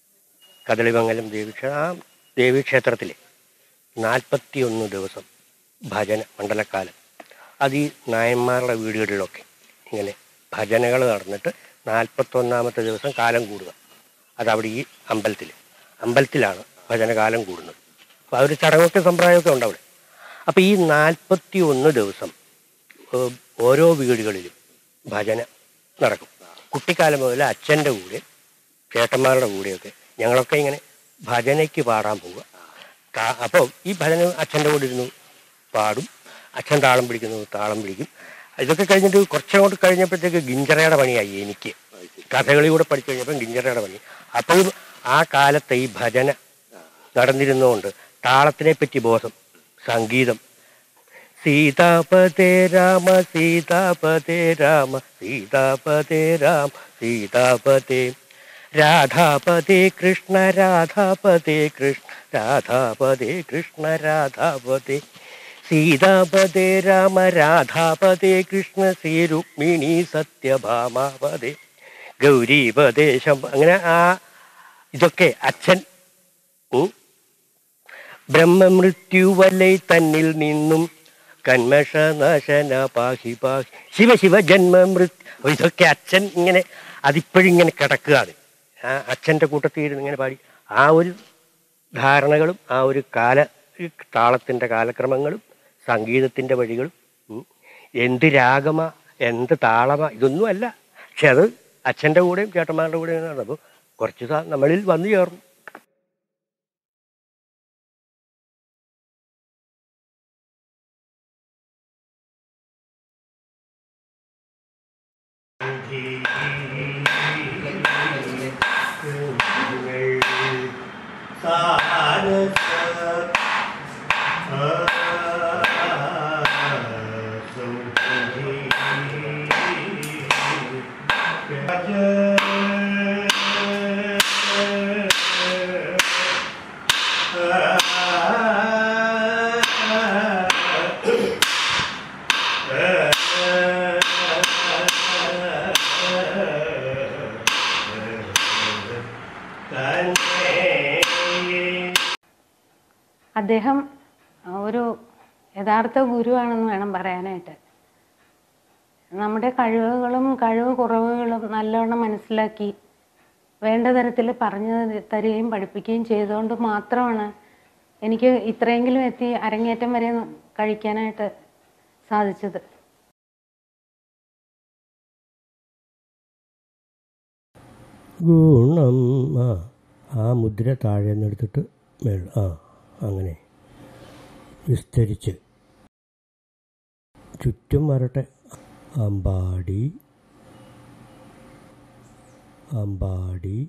കദളിമംഗലം ദേവീക്ഷേത്രം ആ ദേവീക്ഷേത്രത്തിൽ നാൽപ്പത്തി ഒന്ന് ദിവസം ഭജന മണ്ഡലക്കാലം അത് ഈ നായന്മാരുടെ വീടുകളിലൊക്കെ ഇങ്ങനെ ഭജനകൾ നടന്നിട്ട് നാൽപ്പത്തൊന്നാമത്തെ ദിവസം കാലം കൂടുക അതവിടെ ഈ അമ്പലത്തിൽ അമ്പലത്തിലാണ് ഭജനകാലം കൂടുന്നത് അപ്പോൾ ആ ഒരു ചടങ്ങൊക്കെ സമ്പ്രദായമൊക്കെ ഉണ്ട് അവിടെ അപ്പോൾ ഈ നാൽപ്പത്തി ഒന്ന് ദിവസം ഏഹ്, ഓരോ വീടുകളിലും ഭജന നടക്കും കുട്ടിക്കാലം മുതൽ അച്ഛൻ്റെ കൂടെ ചേട്ടന്മാരുടെ കൂടെയൊക്കെ ഞങ്ങളൊക്കെ ഇങ്ങനെ ഭജനയ്ക്ക് പാടാൻ പോവുക കാ- അപ്പോൾ ഈ ഭജന അച്ഛൻ്റെ കൂടെ ഇരുന്നു പാടും അച്ഛൻ താളം പിടിക്കുന്നു താളം പിടിക്കും ഇതൊക്കെ കഴിഞ്ഞിട്ട് കുറച്ചങ്ങോട്ട് കഴിഞ്ഞപ്പോഴത്തേക്ക് ഗിഞ്ചറയുടെ പണിയായി എനിക്ക് കഥകളി കൂടെ പഠിച്ചു കഴിഞ്ഞപ്പോൾ ഗിഞ്ചറയുടെ പണി അപ്പോഴും ആ കാലത്തെ ഈ ഭജന നടന്നിരുന്നുകൊണ്ട് താളത്തിനെ പറ്റി ബോധം സംഗീതം സീതാപതേ രാമ സീതാപതേ രാമ സീതാപതേ രാമ സീതാപതേ രാധാപതേ കൃഷ്ണ രാധാപതേ കൃഷ്ണ രാധാപതേ കൃഷ്ണ രാധാപതേ സീതാപതേ രാമ രാധാപതേ കൃഷ്ണ ശ്രീ രുക്മിണി സത്യഭാമാപതേ ഗൗരീപതേ ശംഭ അങ്ങനെ ആ ഇതൊക്കെ അച്ഛൻ ഉം, ബ്രഹ്മമൃത്യുവലൈ തന്നിൽ നിന്നും കന്മഷനാശന പാഹി പാഹി ശിവ ശിവ ജന്മമൃത്യു ഇതൊക്കെ അച്ഛൻ ഇങ്ങനെ അതിപ്പോഴും ഇങ്ങനെ കിടക്കുകയാണ് ആ അച്ഛൻ്റെ കൂട്ടത്തിൽ ഇരുന്ന് ഇങ്ങനെ പാടി ആ ഒരു ധാരണകളും ആ ഒരു കാല താളത്തിൻ്റെ കാലക്രമങ്ങളും സംഗീതത്തിൻ്റെ വഴികളും ഉം, എന്ത് രാഗമാ എന്ത് താളമാ ഇതൊന്നുമല്ല പക്ഷെ അത് അച്ഛൻ്റെ കൂടെയും ചേട്ടന്മാരുടെ കൂടെയും നടന്നപ്പോൾ കുറച്ച് സാ- നമ്മളിൽ വന്നു ചേർന്നു അദ്ദേഹം ഒരു യഥാർത്ഥ ഗുരുവാണെന്ന് വേണം പറയാനായിട്ട് നമ്മുടെ കഴിവുകളും കഴിവ് കുറവുകളും നല്ലവണ്ണം മനസ്സിലാക്കി വേണ്ട തരത്തിൽ പറഞ്ഞു തരികയും പഠിപ്പിക്കുകയും ചെയ്തുകൊണ്ട് മാത്രമാണ് എനിക്ക് ഇത്രയെങ്കിലും എത്തി അരങ്ങേറ്റം വരെ കഴിക്കാനായിട്ട് സാധിച്ചത് ഗുണം ആ ആ മുദ്ര താഴെ നിന്ന് എടുത്തിട്ട് മേൾ ആ അങ്ങനെ വിസ്തരിച്ച് ചുറ്റും വരട്ടെ അമ്പാടി അമ്പാടി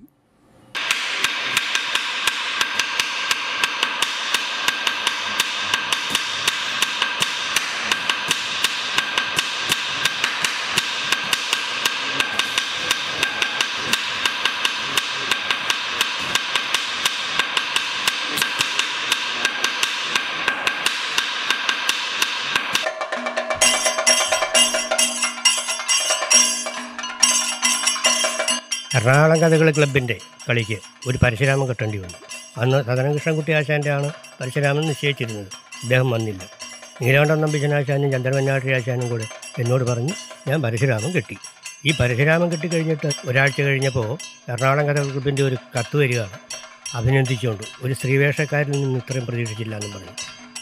എറണാകുളം കഥകളി ക്ലബിൻ്റെ കളിക്ക് ഒരു പരശുരാമൻ കെട്ടേണ്ടി വന്നു അന്ന് സദനകൃഷ്ണൻകുട്ടി ആശാൻ്റെ ആണ് പരശുരാമൻ നിശ്ചയിച്ചിരുന്നത് അദ്ദേഹം വന്നില്ല നീലകണ്ഠൻ നമ്പിച്ചനാശാനും ചന്ദ്രമന്നാട്ടി ആശാനും കൂടെ എന്നോട് പറഞ്ഞു ഞാൻ പരശുരാമൻ കെട്ടി ഈ പരശുരാമൻ കെട്ടിക്കഴിഞ്ഞിട്ട് ഒരാഴ്ച കഴിഞ്ഞപ്പോൾ എറണാകുളം കഥകളി ക്ലബിൻ്റെ ഒരു കത്ത് വരികയാണ് അഭിനന്ദിച്ചുകൊണ്ട് ഒരു സ്ത്രീവേഷക്കാരിൽ നിന്ന് ഇത്രയും പ്രതീക്ഷിച്ചില്ല എന്നും പറഞ്ഞു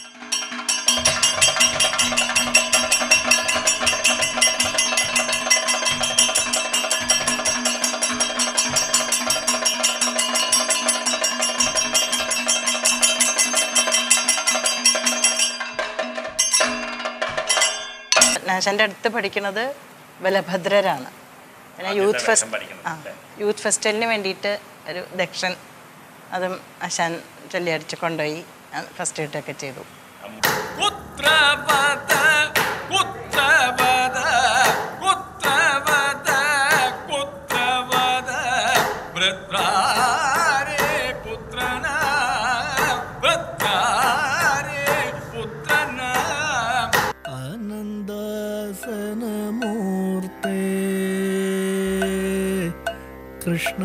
നാശൻ്റെ അടുത്ത് പഠിക്കുന്നത് ബലഭദ്രരാണ് പിന്നെ യൂത്ത് ഫെസ്റ്റ് ആ യൂത്ത് ഫെസ്റ്റിവലിന് വേണ്ടിയിട്ട് ഒരു ദക്ഷൻ അതും അശാൻ ചൊല്ലിയടിച്ച് കൊണ്ടുപോയി ഫസ്റ്റ് ഇട്ടൊക്കെ ചെയ്തു കുത്രവത കുത്രവത കുത്രവത കുത്രവത വൃദ്ധാരേ പുത്രന വൃദ്ധാരേ പുത്രന ആനന്ദാസനമൂർത്തേ കൃഷ്ണ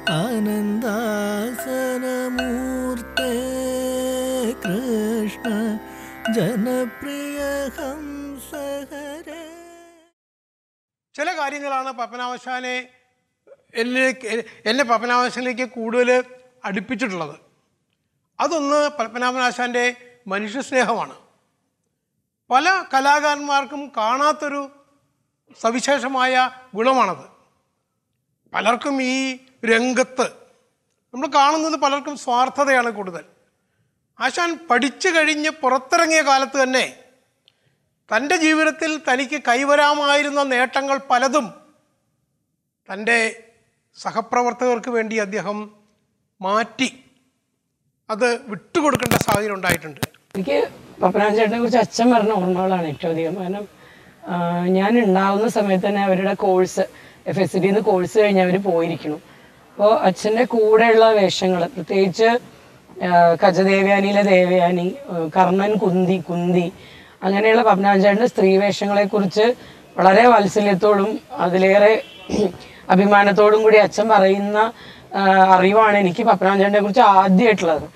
ആനന്ദാസനമൂർത്തേ കൃഷ്ണ ജനപ്രിയ ഹംസഹരേ ചില കാര്യങ്ങളാണ് പപ്പനാവശാനെ എന്നിലേക്ക് എന്നെ പപ്പനാവശാനിലേക്ക് കൂടുതൽ അടുപ്പിച്ചിട്ടുള്ളത് അതൊന്ന് പത്മനാഭനാശാൻ്റെ മനുഷ്യസ്നേഹമാണ് പല കലാകാരന്മാർക്കും കാണാത്തൊരു സവിശേഷമായ ഗുണമാണത് പലർക്കും ഈ രംഗത്ത് നമ്മൾ കാണുന്നത് പലർക്കും സ്വാർത്ഥതയാണ് കൂടുതൽ ആശാൻ പഠിച്ചു കഴിഞ്ഞ് പുറത്തിറങ്ങിയ കാലത്ത് തന്നെ തൻ്റെ ജീവിതത്തിൽ തനിക്ക് കൈവരാമായിരുന്ന നേട്ടങ്ങൾ പലതും തൻ്റെ സഹപ്രവർത്തകർക്ക് വേണ്ടി അദ്ദേഹം മാറ്റി അത് വിട്ടുകൊടുക്കേണ്ട സാഹചര്യം ഉണ്ടായിട്ടുണ്ട് എനിക്ക് പപ്പനാഥൻ ചേട്ടനെ കുറിച്ച് അച്ഛൻ പറഞ്ഞ ഓർമ്മകളാണ് ഏറ്റവും അധികം കാരണം ആ, ഞാൻ ഉണ്ടാവുന്ന സമയത്ത് തന്നെ അവരുടെ കോഴ്സ് എഫ് എസ് ഡിന്ന് കോഴ്സ് കഴിഞ്ഞ് അവർ പോയിരിക്കണം അപ്പോൾ അച്ഛൻ്റെ കൂടെയുള്ള വേഷങ്ങൾ പ്രത്യേകിച്ച് ആ, ഗജദേവയാനിയിലെ ദേവയാനി ആ, കർണൻ കുന്തി കുന്തി അങ്ങനെയുള്ള പപ്പനാഥൻ ചേട്ടൻ്റെ സ്ത്രീ വേഷങ്ങളെക്കുറിച്ച് വളരെ വാത്സല്യത്തോടും അതിലേറെ അഭിമാനത്തോടും കൂടി അച്ഛൻ പറയുന്ന ആ, അറിവാണ് എനിക്ക് പപ്പനാഥൻ ചേട്ടനെ കുറിച്ച് ആദ്യമായിട്ടുള്ളത്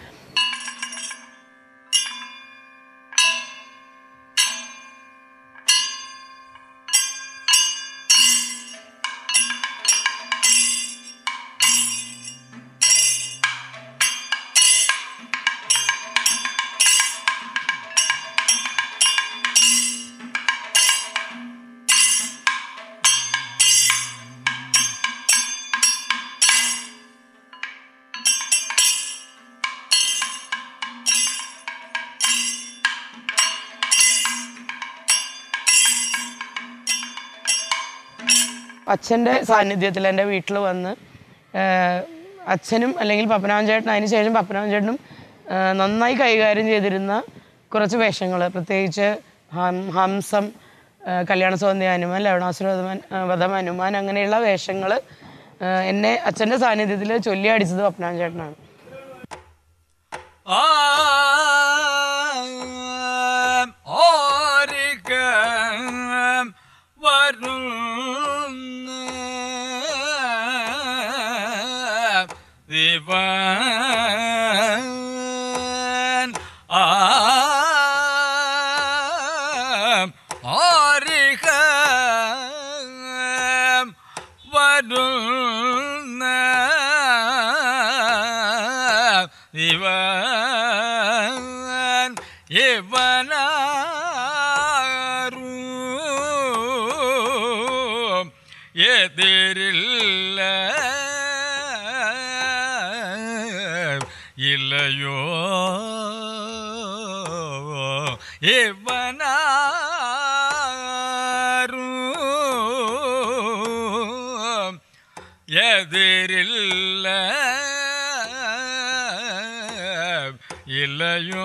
അച്ഛൻ്റെ സാന്നിധ്യത്തിൽ എൻ്റെ വീട്ടിൽ വന്ന് ആഹ് അച്ഛനും അല്ലെങ്കിൽ പപ്പനാഭൻ ചേട്ടൻ അതിന് ശേഷം പപ്പനാഭൻ ചേട്ടനും ആഹ് നന്നായി കൈകാര്യം ചെയ്തിരുന്ന കുറച്ച് വേഷങ്ങൾ പ്രത്യേകിച്ച് ഹം- ഹംസം ആഹ് കല്യാണ സൗന്ദര്യ ഹനുമാൻ ലവണാസുര വധമാൻ വധം ഹനുമാൻ അങ്ങനെയുള്ള വേഷങ്ങൾ എന്നെ അച്ഛൻ്റെ സാന്നിധ്യത്തിൽ ചൊല്ലി അടിച്ചത് പപ്പനാഭൻ ചേട്ടനാണ് ആം ഓരികം വരുന്ന ദിവൻ ആം ഓരികം വരുന്ന ഇവൻ ഇവനാരും എതിരില്ല ഇല്ലയോ ഇവനാരും എതിരില്ല ഇല്ലയോ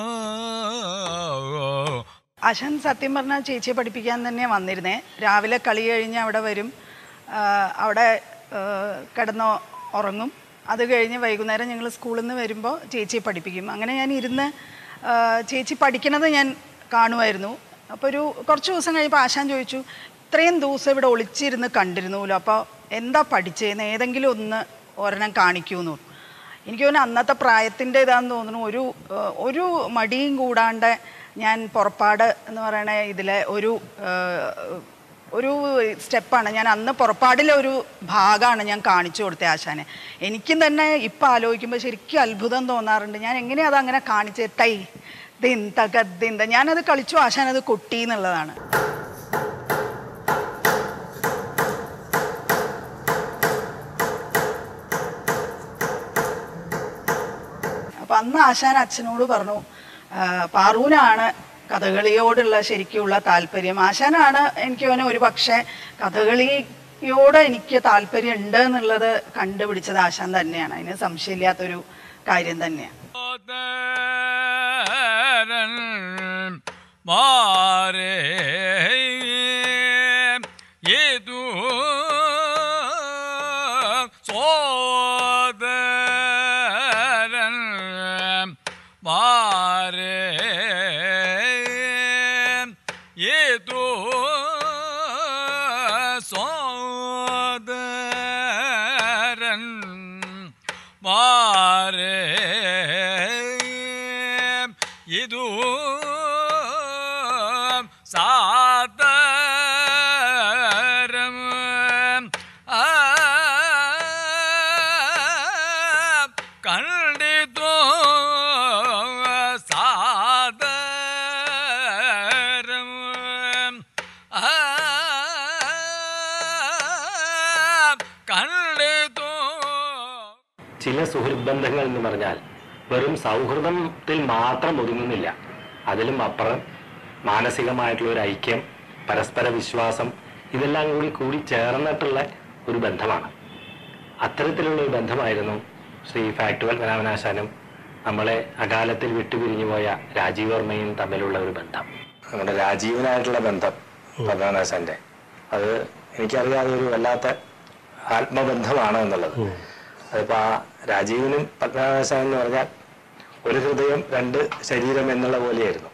ആശാൻ സത്യം പറഞ്ഞാൽ ചേച്ചിയെ പഠിപ്പിക്കാൻ തന്നെ വന്നിരുന്നേ രാവിലെ കളി കഴിഞ്ഞ് അവിടെ വരും ആ, അവിടെ ആ, കിടന്ന് ഉറങ്ങും അത് കഴിഞ്ഞ് വൈകുന്നേരം ഞങ്ങൾ സ്കൂളിൽ നിന്ന് വരുമ്പോൾ ചേച്ചിയെ പഠിപ്പിക്കും അങ്ങനെ ഞാൻ ഇരുന്ന് ആ, ചേച്ചി പഠിക്കണത് ഞാൻ കാണുമായിരുന്നു അപ്പോൾ ഒരു കുറച്ച് ദിവസം കഴിയുമ്പോൾ ആശാൻ ചോദിച്ചു ഇത്രയും ദിവസം ഇവിടെ ഒളിച്ചിരുന്ന് കണ്ടിരുന്നുല്ലോ അപ്പോൾ എന്താ പഠിച്ചതെന്ന് ഏതെങ്കിലും ഒന്ന് ഒരെണ്ണം കാണിക്കുമെന്ന് പറഞ്ഞു എനിക്ക് തോന്നുന്നു അന്നത്തെ പ്രായത്തിൻ്റെ ഇതാന്ന് തോന്നുന്നു ഒരു ഏഹ്, ഒരു മടിയും കൂടാണ്ട് ഞാൻ പുറപ്പാട് എന്ന് പറയണ ഇതിലെ ഒരു ഏഹ്, ഒരു സ്റ്റെപ്പാണ് ഞാൻ അന്ന് പുറപ്പാടിലെ ഒരു ഭാഗമാണ് ഞാൻ കാണിച്ചു കൊടുത്തത് ആശാനെ എനിക്കും തന്നെ ഇപ്പം ആലോചിക്കുമ്പോൾ ശരിക്കും അത്ഭുതം തോന്നാറുണ്ട് ഞാൻ എങ്ങനെയാ അത് അങ്ങനെ കാണിച്ചത് തൈ ദിന്ത ഗദ്ദിന്ത ഞാനത് കളിച്ചു ആശാൻ അത് കൊട്ടി എന്നുള്ളതാണ് അപ്പം അന്ന് ആശാൻ അച്ഛനോട് പറഞ്ഞു "ആ, പാറൂനാണ് കഥകളിയോടുള്ള ശരിക്കുള്ള താല്പര്യം ആശാനാണ് എനിക്ക് തോന്നുന്നു ഒരു പക്ഷേ കഥകളിയോട് എനിക്ക് താല്പര്യം ഉണ്ട് എന്നുള്ളത് കണ്ടുപിടിച്ചത് ആശാൻ തന്നെയാണ് അതിന് സംശയമില്ലാത്തൊരു കാര്യം തന്നെയാണ് മാരേ ഏതു സോദരൻ മാരേ ഏതു സോദരൻ മാരേ ഇതു സാദരം ആ കണ്ടിതോ സാദരം ആ കണ്ടിതോ ചില സുഹൃത്ത് ബന്ധങ്ങൾ എന്ന് പറഞ്ഞാൽ വെറും സൗഹൃദത്തിൽ മാത്രം ഒതുങ്ങുന്നില്ല അതിലും അപ്പുറം മാനസികമായിട്ടുള്ള ഒരു ഐക്യം പരസ്പര വിശ്വാസം ഇതെല്ലാം കൂടി കൂടി ചേർന്നിട്ടുള്ള ഒരു ബന്ധമാണ് അത്തരത്തിലുള്ള ഒരു ബന്ധമായിരുന്നു ശ്രീ ഫാക്ടുവൽ പരാമനാശാനും നമ്മളെ അകാലത്തിൽ വിട്ടുപിരിഞ്ഞു പോയ രാജീവ് വർമ്മയും തമ്മിലുള്ള ഒരു ബന്ധം നമ്മുടെ രാജീവനായിട്ടുള്ള ബന്ധം പദ്മനാശാന്റെ അത് എനിക്കറിയാതെ ഒരു വല്ലാത്ത ആത്മബന്ധമാണ് എന്നുള്ളത് അതിപ്പോ ആ രാജീവിനും പത്മനാഭൻ എന്ന് പറഞ്ഞാൽ ഒരു ഹൃദയം രണ്ട് ശരീരം എന്നുള്ള പോലെയായിരുന്നു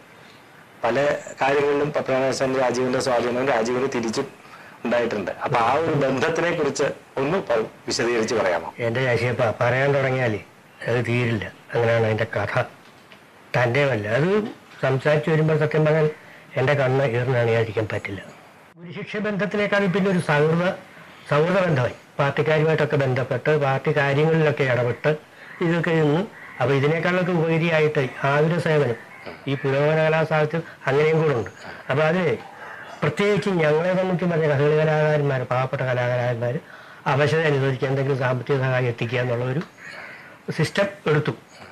പല കാര്യങ്ങളിലും പത്മനാഭൻ രാജീവിന്റെ സ്വാധീനവും രാജീവിന് തിരിച്ചും ഉണ്ടായിട്ടുണ്ട് അപ്പൊ ആ ഒരു ബന്ധത്തിനെ കുറിച്ച് ഒന്ന് പ- വിശദീകരിച്ച് പറയാമോ എൻ്റെ ശശിയപ്പ പറയാൻ തുടങ്ങിയാൽ അത് തീരില്ല അങ്ങനെയാണ് അതിൻ്റെ കഥ തൻ്റെയുമല്ല അത് സംസാരിച്ച് വരുമ്പോൾ സത്യം പറഞ്ഞാൽ എൻ്റെ കണ്ണ് ഈർന്നണിയാതിരിക്കാൻ പറ്റില്ല ഗുരുശിക്ഷ ബന്ധത്തിനേക്കാൾ പിന്നെ ഒരു സൗഹൃദ സൗഹൃദ ബന്ധമായി പാർട്ടിക്കാരുമായിട്ടൊക്കെ ബന്ധപ്പെട്ട് പാർട്ടി കാര്യങ്ങളിലൊക്കെ ഇടപെട്ട് ഇതൊക്കെ നിന്ന് അപ്പോൾ ഇതിനേക്കാളൊക്കെ ഉപരിയായിട്ട് ആതുര സേവനം ഈ പുരോഗമന കലാസാഹിത്യം അങ്ങനെയും കൂടെ ഉണ്ട് അപ്പോൾ അത് പ്രത്യേകിച്ച് ഞങ്ങളെ സംബന്ധിച്ച് പറഞ്ഞ കഥകളി കലാകാരന്മാർ പാവപ്പെട്ട കലാകാരന്മാർ അവശത അനുവദിക്കുക എന്തെങ്കിലും സാമ്പത്തിക സഹായം എത്തിക്കുക എന്നുള്ള ഒരു സിസ്റ്റം എടുത്തു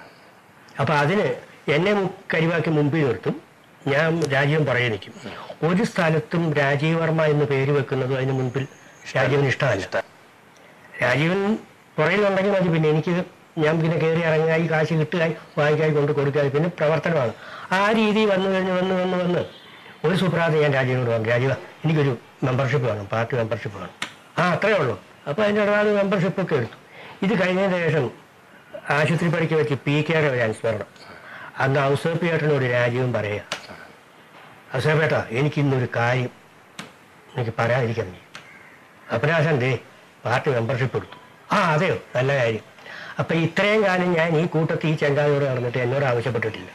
അപ്പോൾ അതിന് എന്നെ മു- കരിവാക്കി മുമ്പിൽ നിർത്തും ഞാൻ രാജീവൻ പറയാൻ നിൽക്കും ഒരു സ്ഥലത്തും രാജീവ് വർമ്മ എന്ന് പേര് വെക്കുന്നതും അതിന് മുൻപിൽ രാജീവന് ഇഷ്ടമല്ല രാജീവൻ പുറയിലുണ്ടെങ്കിൽ മതി പിന്നെ എനിക്ക് ഞാൻ പിന്നെ കയറി ഇറങ്ങായി കാശ് കിട്ടുകയായി വാങ്ങിക്കായി കൊണ്ട് കൊടുക്കായി പിന്നെ പ്രവർത്തനമാണ് ആ രീതി വന്നു കഴിഞ്ഞ് വന്ന് വന്ന് വന്ന് ഒരു സുപ്രാതം ഞാൻ രാജീവനോട് പറഞ്ഞു രാജീവ എനിക്കൊരു മെമ്പർഷിപ്പ് വേണം പാർട്ടി മെമ്പർഷിപ്പ് വേണം ആ അത്രേ ഉള്ളൂ അപ്പോൾ അതിൻ്റെ ഇടപാട് മെമ്പർഷിപ്പ് ഒക്കെ എടുത്തു ഇത് കഴിഞ്ഞതിന് ശേഷം ആശുപത്രി പണിക്ക് വെച്ച് പി കെയുടെ ഒരു അനുസ്മരണം അന്ന് ഔസേപ്പ് ചേട്ടനോട് രാജീവൻ പറയുക ഔസേപ്പേട്ട എനിക്കിന്നൊരു കാര്യം എനിക്ക് പറയാതിരിക്കാൻ വയ്യ അപരാശൻ ദേ പാർട്ടി മെമ്പർഷിപ്പ് എടുത്തു ആ അതെയോ നല്ല കാര്യം അപ്പൊ ഇത്രയും കാലം ഞാൻ ഈ കൂട്ടത്തിൽ ഈ ചെങ്കാതോട് നടന്നിട്ട് എന്നോട് ആവശ്യപ്പെട്ടിട്ടില്ല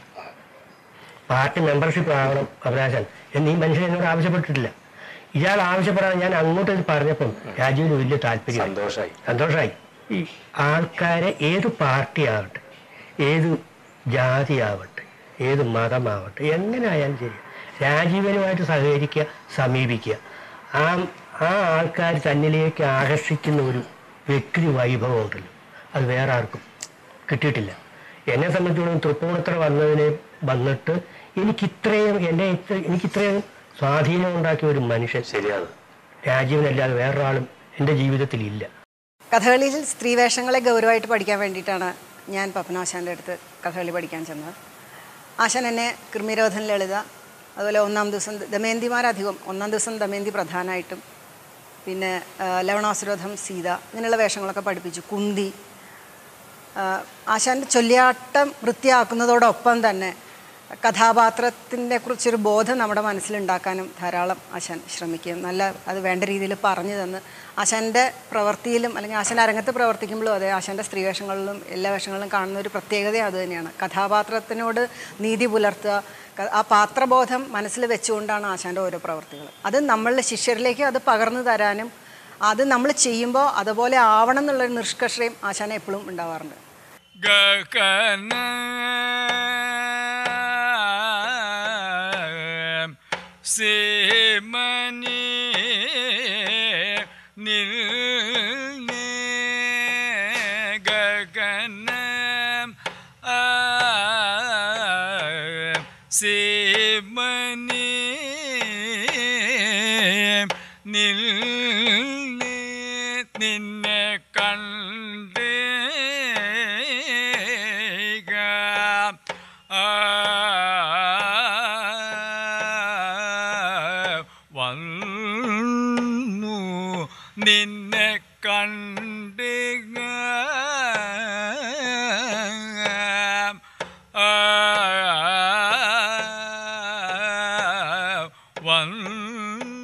പാർട്ടി മെമ്പർഷിപ്പ് ആവണം അപരാശൻ എന്ന് ഈ മനുഷ്യൻ എന്നോട് ആവശ്യപ്പെട്ടിട്ടില്ല ഇയാൾ ആവശ്യപ്പെടാതെ ഞാൻ അങ്ങോട്ട് ഇത് പറഞ്ഞപ്പം രാജീവിന് വലിയ താല്പര്യം സന്തോഷമായി സന്തോഷമായി ഈ ആൾക്കാരെ ഏത് പാർട്ടി ആവട്ടെ ഏത് ജാതി ആവട്ടെ ഏത് മതമാവട്ടെ എങ്ങനെ ആയാലും ശരി രാജീവനുമായിട്ട് സഹകരിക്കുക സമീപിക്കുക ആ ആ ആൾക്കാർ തന്നിലേക്ക് ആകർഷിക്കുന്ന ഒരു വ്യക്തി വൈഭവം ഉണ്ടല്ലോ അത് വേറെ ആർക്കും കിട്ടിയിട്ടില്ല എന്നെ സംബന്ധിച്ചിടത്തോളം തൃപ്പൂണിത്തറ വന്നതിന് വന്നിട്ട് എനിക്കിത്രയും എന്നെ ഇത്ര എനിക്കിത്രയും സ്വാധീനം ഉണ്ടാക്കിയ ഒരു മനുഷ്യൻ ശരിയാണ് രാജീവനല്ലാതെ വേറൊരാളും എൻ്റെ ജീവിതത്തിൽ ഇല്ല കഥകളിയിൽ സ്ത്രീവേഷങ്ങളെ ഗൗരവമായിട്ട് പഠിക്കാൻ വേണ്ടിയിട്ടാണ് ഞാൻ പപ്പനാശാൻ്റെ അടുത്ത് കഥകളി പഠിക്കാൻ ചെന്നത് ആശാൻ എന്നെ കൃമിരോധൻ ലളിത അതുപോലെ ഒന്നാം ദിവസം ദമയന്തിമാരധികം ഒന്നാം ദിവസം ദമയന്തി പ്രധാനമായിട്ടും പിന്നെ ആ, ലവണാസുരോധം സീത ഇങ്ങനെയുള്ള വേഷങ്ങളൊക്കെ പഠിപ്പിച്ചു കുന്തി ആ, ആശാൻ്റെ ചൊല്ലിയാട്ടം വൃത്തിയാക്കുന്നതോടൊപ്പം തന്നെ കഥാപാത്രത്തിനെ കുറിച്ചൊരു ബോധം നമ്മുടെ മനസ്സിലുണ്ടാക്കാനും ധാരാളം ആശാൻ ശ്രമിക്കും നല്ല അത് വേണ്ട രീതിയിൽ പറഞ്ഞു തന്ന് ആശാൻ്റെ പ്രവൃത്തിയിലും അല്ലെങ്കിൽ ആശാൻ്റെ അരങ്ങത്ത് പ്രവർത്തിക്കുമ്പോഴും അതെ ആശാൻ്റെ സ്ത്രീവേഷങ്ങളിലും എല്ലാ വേഷങ്ങളിലും കാണുന്ന ഒരു പ്രത്യേകത അത് തന്നെയാണ് കഥാപാത്രത്തിനോട് നീതി പുലർത്തുക ക- ആ പാത്രബോധം മനസ്സിൽ വെച്ചുകൊണ്ടാണ് ആശാൻ്റെ ഓരോ പ്രവർത്തികൾ അത് നമ്മളുടെ ശിഷ്യരിലേക്ക് അത് പകർന്നു തരാനും അത് നമ്മൾ ചെയ്യുമ്പോൾ അതുപോലെ ആവണം എന്നുള്ളൊരു നിഷ്കർഷയും ആശാനെ എപ്പോഴും ഉണ്ടാവാറുണ്ട് ഗഗന സേമനി നിൽനേ ഗഗന സേമനി നിൽനേ നിന്നെ കണ്ടേ വന്നു നിന്നെ കണ്ട്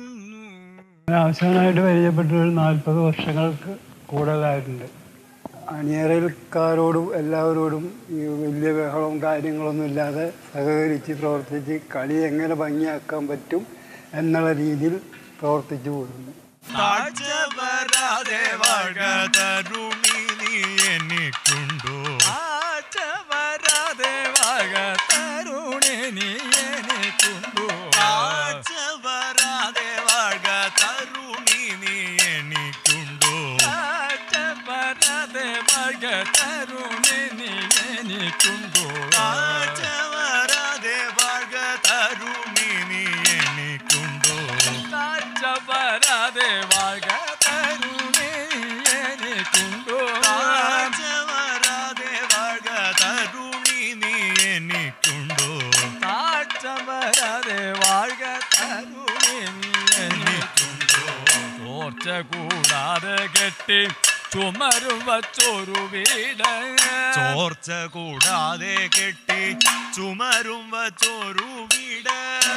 വന്നു അവസാനമായിട്ട് പരിചയപ്പെട്ട ഒരു നാൽപ്പത് വർഷങ്ങൾക്ക് കൂടുതലായിട്ടുണ്ട് അണിയറക്കാരോടും എല്ലാവരോടും ഈ വലിയ ബഹളവും കാര്യങ്ങളൊന്നും ഇല്ലാതെ സഹകരിച്ച് പ്രവർത്തിച്ച് കളി എങ്ങനെ ഭംഗിയാക്കാൻ പറ്റും എന്നുള്ള രീതിയിൽ പ്രവർത്തിച്ചു പോകുന്നു താഴ്ച വരാതെ വാഴ തരുണി നീ എനിക്കുണ്ടോ താഴ്ച വരാതെ വാഴ തരുണി നീ എനിക്കുണ്ടോ താഴ്ച വരാതെ വാഴ തരുണി നീ എനിക്കുണ്ടോ താഴ്ച വരാതെ വാഴ തരുണി നീ എനിക്കുണ്ടോ താഴ്ച വരാതെ വാഴ തരുണി നീ എനിക്കുണ്ടോ താഴ്ച വരാതെ വാഴ തരുണി എനിക്കുണ്ടോ താഴ്ച വരാതെ വാഴ തരുണി നീ എനിക്കുണ്ടോ താഴ്ച വരാതെ വാഴ തരുണി നീ എനിക്കുണ്ടോ ചോർച്ച കൂടാതെ കെട്ടി ചുമരും വച്ചൊരു വീട് ചോർച്ച കൂടാതെ കെട്ടി ചുമരും വച്ചൊരു വീട്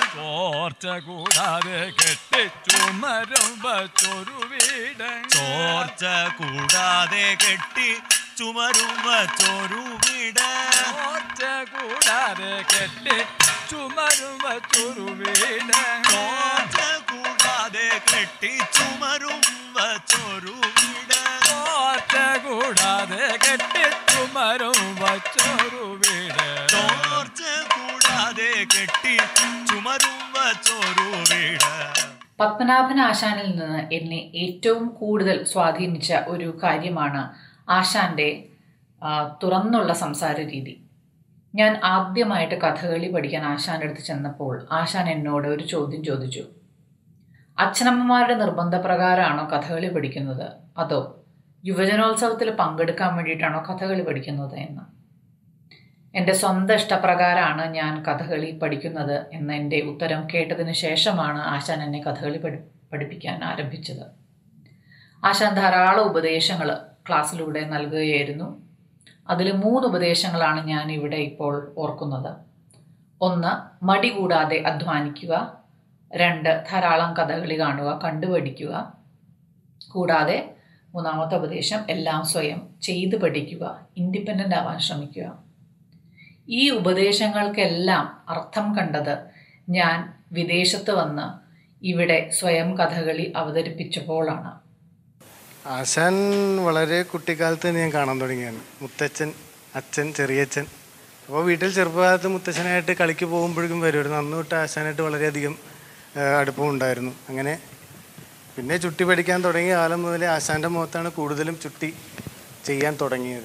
ചോർച്ച കൂടാതെ കെട്ടി ചുമരും വച്ചൊരു വീട് ചോർച്ച കൂടാതെ കെട്ടി ചുമരും വച്ചൊരു വീട് ചോർച്ച കൂടാതെ കെട്ടി ചുമരും വച്ചൊരു വീട് ചോർച്ച കൂടാതെ കെട്ടി ചുമരും വച്ചൊരു വീട് ചോർച്ച കൂടാതെ കെട്ടി ചുമരും വച്ചൊരു വീട് ചോർച്ച കൂടാതെ കെട്ടി ചുമരും വച്ചൊരു വീട് പത്മനാഭൻ ആശാനിൽ നിന്ന് എന്നെ ഏറ്റവും കൂടുതൽ സ്വാധീനിച്ച ഒരു കാര്യമാണ് ആശാന്റെ ആ, തുറന്നുള്ള സംസാര രീതി ഞാൻ ആദ്യമായിട്ട് കഥകളി പഠിക്കാൻ ആശാന്റെ അടുത്ത് ചെന്നപ്പോൾ ആശാൻ എന്നോട് ഒരു ചോദ്യം ചോദിച്ചു അച്ഛനമ്മമാരുടെ നിർബന്ധപ്രകാരമാണോ കഥകളി പഠിക്കുന്നത് അതോ യുവജനോത്സവത്തിൽ പങ്കെടുക്കാൻ വേണ്ടിയിട്ടാണോ കഥകളി പഠിക്കുന്നത് എന്ന് എൻ്റെ സ്വന്തം ഇഷ്ടപ്രകാരമാണ് ഞാൻ കഥകളി പഠിക്കുന്നത് എന്ന എൻ്റെ ഉത്തരം കേട്ടതിന് ശേഷമാണ് ആശാൻ എന്നെ കഥകളി പഠി പഠിപ്പിക്കാൻ ആരംഭിച്ചത് ആശാൻ ധാരാളം ഉപദേശങ്ങൾ ക്ലാസ്സിലൂടെ നൽകുകയായിരുന്നു അതിൽ മൂന്ന് ഉപദേശങ്ങളാണ് ഞാൻ ഇവിടെ ഇപ്പോൾ ഓർക്കുന്നത് ഒന്ന് മടി കൂടാതെ അധ്വാനിക്കുക രണ്ട് ധാരാളം കഥകളി കാണുക കണ്ടുപഠിക്കുക കൂടാതെ മൂന്നാമത്തെ ഉപദേശം എല്ലാം സ്വയം ചെയ്തു പഠിക്കുക ഇൻഡിപെൻഡൻ്റ് ആവാൻ ശ്രമിക്കുക ഈ ഉപദേശങ്ങൾക്കെല്ലാം അർത്ഥം കണ്ടത് ഞാൻ വിദേശത്ത് വന്ന് ഇവിടെ സ്വയം കഥകളി അവതരിപ്പിച്ചപ്പോഴാണ് ആശാൻ വളരെ കുട്ടിക്കാലത്ത് തന്നെ ഞാൻ കാണാൻ തുടങ്ങിയാണ് മുത്തച്ഛൻ അച്ഛൻ ചെറിയച്ഛൻ അപ്പോൾ വീട്ടിൽ ചെറുപ്പകാലത്ത് മുത്തച്ഛനായിട്ട് കളിക്ക് പോകുമ്പോഴേക്കും വരുമായിരുന്നു അന്ന് തൊട്ട് ആശാനായിട്ട് വളരെയധികം ആ, അടുപ്പമുണ്ടായിരുന്നു അങ്ങനെ പിന്നെ ചുട്ടി പഠിക്കാൻ തുടങ്ങിയ കാലം മുതലേ ആശാൻ്റെ മുഖത്താണ് കൂടുതലും ചുട്ടി ചെയ്യാൻ തുടങ്ങിയത്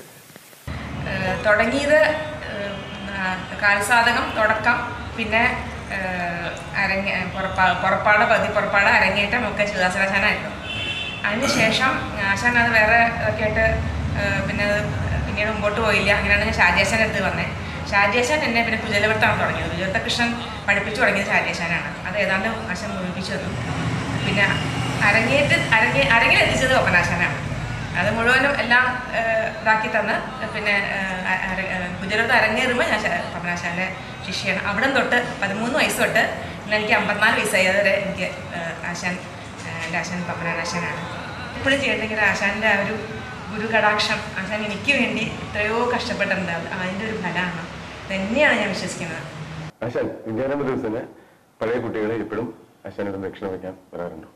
ഏഹ് തുടങ്ങിയത് ഏഹ് ആ, കാൽസാധകം തുടക്കം പിന്നെ ഏഹ് അരങ്ങ പുറപ്പാ പുറപ്പാട് പതി പുറപ്പാട് അരങ്ങേറ്റം ഒക്കെ ശിവദാസനാശാനായിരുന്നു അതിനുശേഷം ആശാൻ അത് വേറെ ഒക്കെ ആയിട്ട് ഏഹ് പിന്നെ അത് പിന്നീട് മുമ്പോട്ട് പോയില്ല അങ്ങനെയാണ് ഞാൻ ഷാജേശൻ്റെ അടുത്ത് വന്നത് ഷാജേശൻ എന്നെ പിന്നെ കുജലവർത്താണ് തുടങ്ങിയത് കുജലത്തകൃഷ്ണൻ പഠിപ്പിച്ചു തുടങ്ങിയത് ഷാജേശനാണ് അത് ഏതാണ്ട് ആശാൻ മുഴുമിപ്പിച്ചു തന്നു പിന്നെ അരങ്ങേറ്റ് അരങ്ങേ അരങ്ങിലെത്തിച്ചത് ഒപ്പനാശാനാണ് അത് മുഴുവനും എല്ലാം ഏഹ്, ഇതാക്കി തന്ന് പിന്നെ ഏഹ്, അര- ഏഹ്, ഗുജറാത്ത് അരങ്ങേറുമ്പോൾ ഞാൻ ശ- പത്മനാശാൻ്റെ ശിഷ്യയാണ് അവിടെ തൊട്ട് പതിമൂന്ന് വയസ്സ് തൊട്ട് ഇന്ന് എനിക്ക് അമ്പത്തിനാല് വയസ്സായി അതുവരെ എനിക്ക് ഏഹ്, ആശാൻ ഏഹ്, എൻ്റെ ആശാൻ പത്മനാശാനാണ് ഇപ്പോഴും ചെയ്യണമെങ്കിൽ ആശാൻ്റെ ആ ഒരു ഗുരു കടാക്ഷം ആശാൻ എനിക്ക് വേണ്ടി എത്രയോ കഷ്ടപ്പെട്ടിട്ടുണ്ട് അത് അതിൻ്റെ ഒരു ഫലമാണ് തന്നെയാണ് ഞാൻ വിശ്വസിക്കുന്നത് ആശാൻ വിദ്യാരംഭ ദിവസത്തിന് പഴയ കുട്ടികളെ ഇപ്പോഴും ആശാനോട് ദക്ഷിണ വയ്ക്കാൻ വരാറുണ്ടോ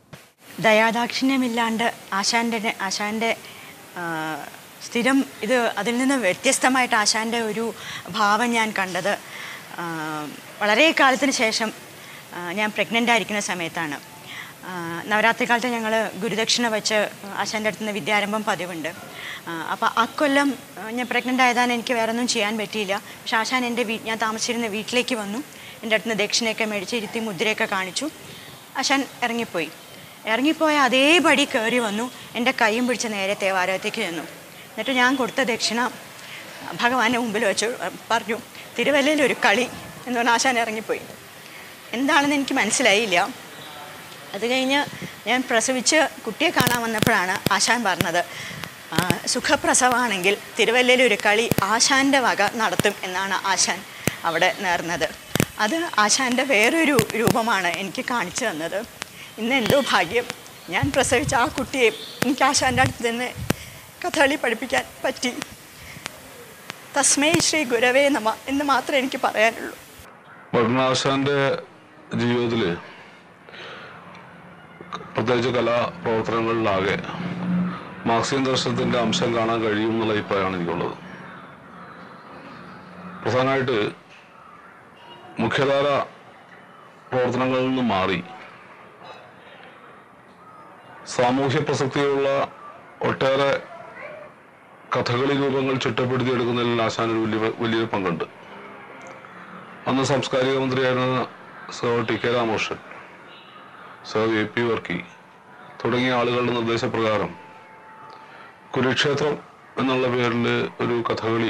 ദയാദാക്ഷിണ്യമില്ലാണ്ട് ആശാൻ്റെ ആശാൻ്റെ ആ, സ്ഥിരം ഇത് അതിൽ നിന്ന് വ്യത്യസ്തമായിട്ട് ആശാൻ്റെ ഒരു ഭാവം ഞാൻ കണ്ടത് ആ, വളരെ കാലത്തിന് ശേഷം ആ, ഞാൻ പ്രഗ്നൻ്റ് ആയിരിക്കുന്ന സമയത്താണ് ആ, നവരാത്രി കാലത്ത് ഞങ്ങൾ ഗുരുദക്ഷിണ വെച്ച് ആശാൻ്റെ അടുത്ത് നിന്ന് വിദ്യാരംഭം പതിവുണ്ട് അപ്പോൾ അക്കൊല്ലം ആ, ഞാൻ പ്രഗ്നൻ്റ് ആയതാണ് എനിക്ക് വേറെ ഒന്നും ചെയ്യാൻ പറ്റിയില്ല പക്ഷെ ആശാൻ എൻ്റെ വീ ഞാൻ താമസിച്ചിരുന്ന വീട്ടിലേക്ക് വന്നു എൻ്റെ അടുത്ത് നിന്ന് ദക്ഷിണയൊക്കെ മേടിച്ച് ഇരുത്തി മുദ്രയൊക്കെ കാണിച്ചു ആശാൻ ഇറങ്ങിപ്പോയി ഇറങ്ങിപ്പോയ അതേപടി കയറി വന്നു എൻ്റെ കൈയും പിടിച്ച് നേരെ തേവാലയത്തേക്ക് ചെന്നു എന്നിട്ട് ഞാൻ കൊടുത്ത ദക്ഷിണ ഭഗവാന്റെ മുമ്പിൽ വെച്ചു പറഞ്ഞു തിരുവല്ലയിൽ ഒരു കളി എന്ന് പറഞ്ഞാൽ ആശാൻ ഇറങ്ങിപ്പോയി എന്താണെന്ന് എനിക്ക് മനസ്സിലായില്ല അത് കഴിഞ്ഞ് ഞാൻ പ്രസവിച്ച് കുട്ടിയെ കാണാൻ വന്നപ്പോഴാണ് ആശാൻ പറഞ്ഞത് "ആ, സുഖപ്രസവമാണെങ്കിൽ തിരുവല്ലയിൽ ഒരു കളി ആശാൻ്റെ വക നടത്തും എന്നാണ് ആശാൻ അവിടെ നേർന്നത് അത് ആശാൻ്റെ വേറൊരു രൂപമാണ് എനിക്ക് കാണിച്ചു തന്നത് ഇന്ന് എന്തോ ഭാഗ്യം ഞാൻ പ്രസവിച്ച ആ കുട്ടിയെ എനിക്ക് ആശാൻ്റെ അടുത്ത് നിന്ന് കഥകളി പഠിപ്പിക്കാൻ പറ്റി തസ്മൈ ശ്രീ ഗുരവേ നമ എന്ന് മാത്രമേ എനിക്ക് പറയാനുള്ളൂ പത്മനാശാന്റെ ജീവിതത്തില് പ്രത്യേകിച്ച് കലാപ്രവർത്തനങ്ങളിലാകെ മാർക്സിയൻ ദർശനത്തിന്റെ അംശം കാണാൻ കഴിയും എന്നുള്ള അഭിപ്രായമാണ് എനിക്കുള്ളത് പ്രധാനമായിട്ട് മുഖ്യധാര പ്രവർത്തനങ്ങളിൽ നിന്ന് മാറി സാമൂഹ്യ പ്രസക്തിയുള്ള ഒട്ടേറെ കഥകളി രൂപങ്ങൾ ചിട്ടപ്പെടുത്തിയെടുക്കുന്നതിൽ ആശാനൊരു വലിയ വലിയൊരു പങ്കുണ്ട് അന്ന് സാംസ്കാരിക മന്ത്രിയായിരുന്ന sir T K Ramakrishnan sir A P Varkey തുടങ്ങിയ ആളുകളുടെ നിർദ്ദേശപ്രകാരം കുരുക്ഷേത്രം എന്നുള്ള പേരിൽ ഒരു കഥകളി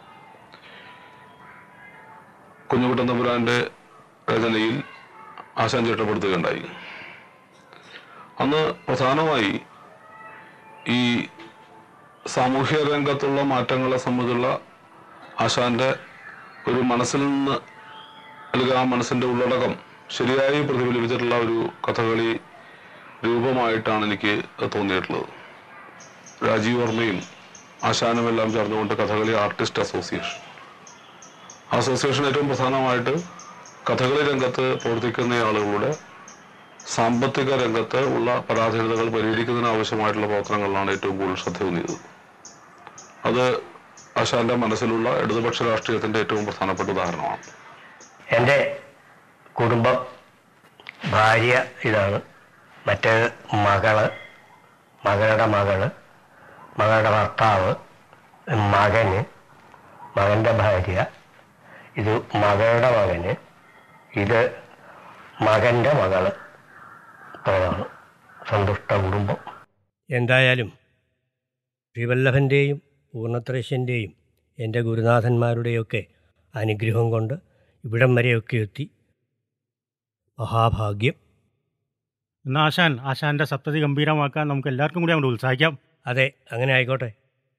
കുഞ്ഞുകുട്ടൻ തമ്പുരാന്റെ രചനയിൽ ആശാൻ ചിട്ടപ്പെടുത്തുകയുണ്ടായി അന്ന് പ്രധാനമായി ഈ സാമൂഹ്യ രംഗത്തുള്ള മാറ്റങ്ങളെ സംബന്ധിച്ചുള്ള ആശാന്റെ ഒരു മനസ്സിൽ നിന്ന് അല്ലെങ്കിൽ ആ മനസ്സിന്റെ ഉള്ളടക്കം ശരിയായി പ്രതിഫലിപ്പിച്ചിട്ടുള്ള ഒരു കഥകളി രൂപമായിട്ടാണ് എനിക്ക് തോന്നിയിട്ടുള്ളത് രാജീവ് വർമ്മയും ആശാനും എല്ലാം ചേർന്നുകൊണ്ട് കഥകളി ആർട്ടിസ്റ്റ് അസോസിയേഷൻ അസോസിയേഷൻ ഏറ്റവും പ്രധാനമായിട്ട് കഥകളി രംഗത്ത് പ്രവർത്തിക്കുന്ന ആളുകളുടെ സാമ്പത്തിക രംഗത്ത് ഉള്ള പരാധീനതകൾ പരിഹരിക്കുന്നതിന് ആവശ്യമായിട്ടുള്ള പ്രവർത്തനങ്ങളിലാണ് ഏറ്റവും കൂടുതൽ ശ്രദ്ധ ഊന്നിയത് അത് ആശാന്റെ മനസ്സിലുള്ള ഇടതുപക്ഷ രാഷ്ട്രീയത്തിന്റെ ഏറ്റവും പ്രധാനപ്പെട്ട ഉദാഹരണമാണ് എൻ്റെ കുടുംബം ഭാര്യ ഇതാണ് മറ്റേ മകള് മകളുടെ മകള് മകളുടെ ഭർത്താവ് മകന് മകൻ്റെ ഭാര്യ ഇത് മകളുടെ മകന് ഇത് മകൻ്റെ മകള് അതാണ് സന്തുഷ്ട കുടുംബം എന്തായാലും ശ്രീവല്ലഭൻ്റെയും പൂർണ്ണത്രേശ്യൻ്റെയും എൻ്റെ ഗുരുനാഥന്മാരുടെയൊക്കെ അനുഗ്രഹം കൊണ്ട് ഇവിടം വരെയൊക്കെ എത്തി മഹാഭാഗ്യം എന്നാ ആശാൻ ആശാന്റെ സപ്തതി ഗംഭീരമാക്കാൻ നമുക്ക് എല്ലാവർക്കും കൂടി അങ്ങോട്ട് ഉത്സാഹിക്കാം അതെ അങ്ങനെ ആയിക്കോട്ടെ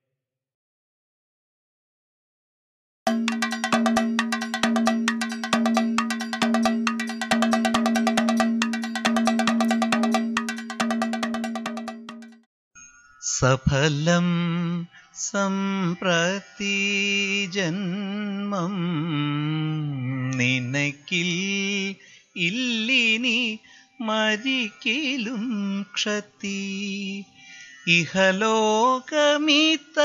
സഫലം സംപ്രതി ജന്മം നിനക്കിൽ ഇല്ലിനി മരിക്കിലും ക്ഷതി ഇഹലോകമിത്ത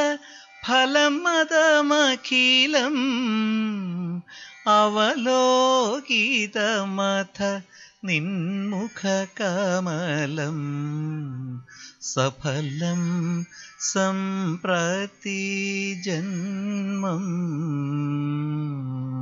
ഫലമതമഖിലം അവലോകിതമഥ നിൻമുഖകമലം സഫലം സംപ്രതി ജന്മം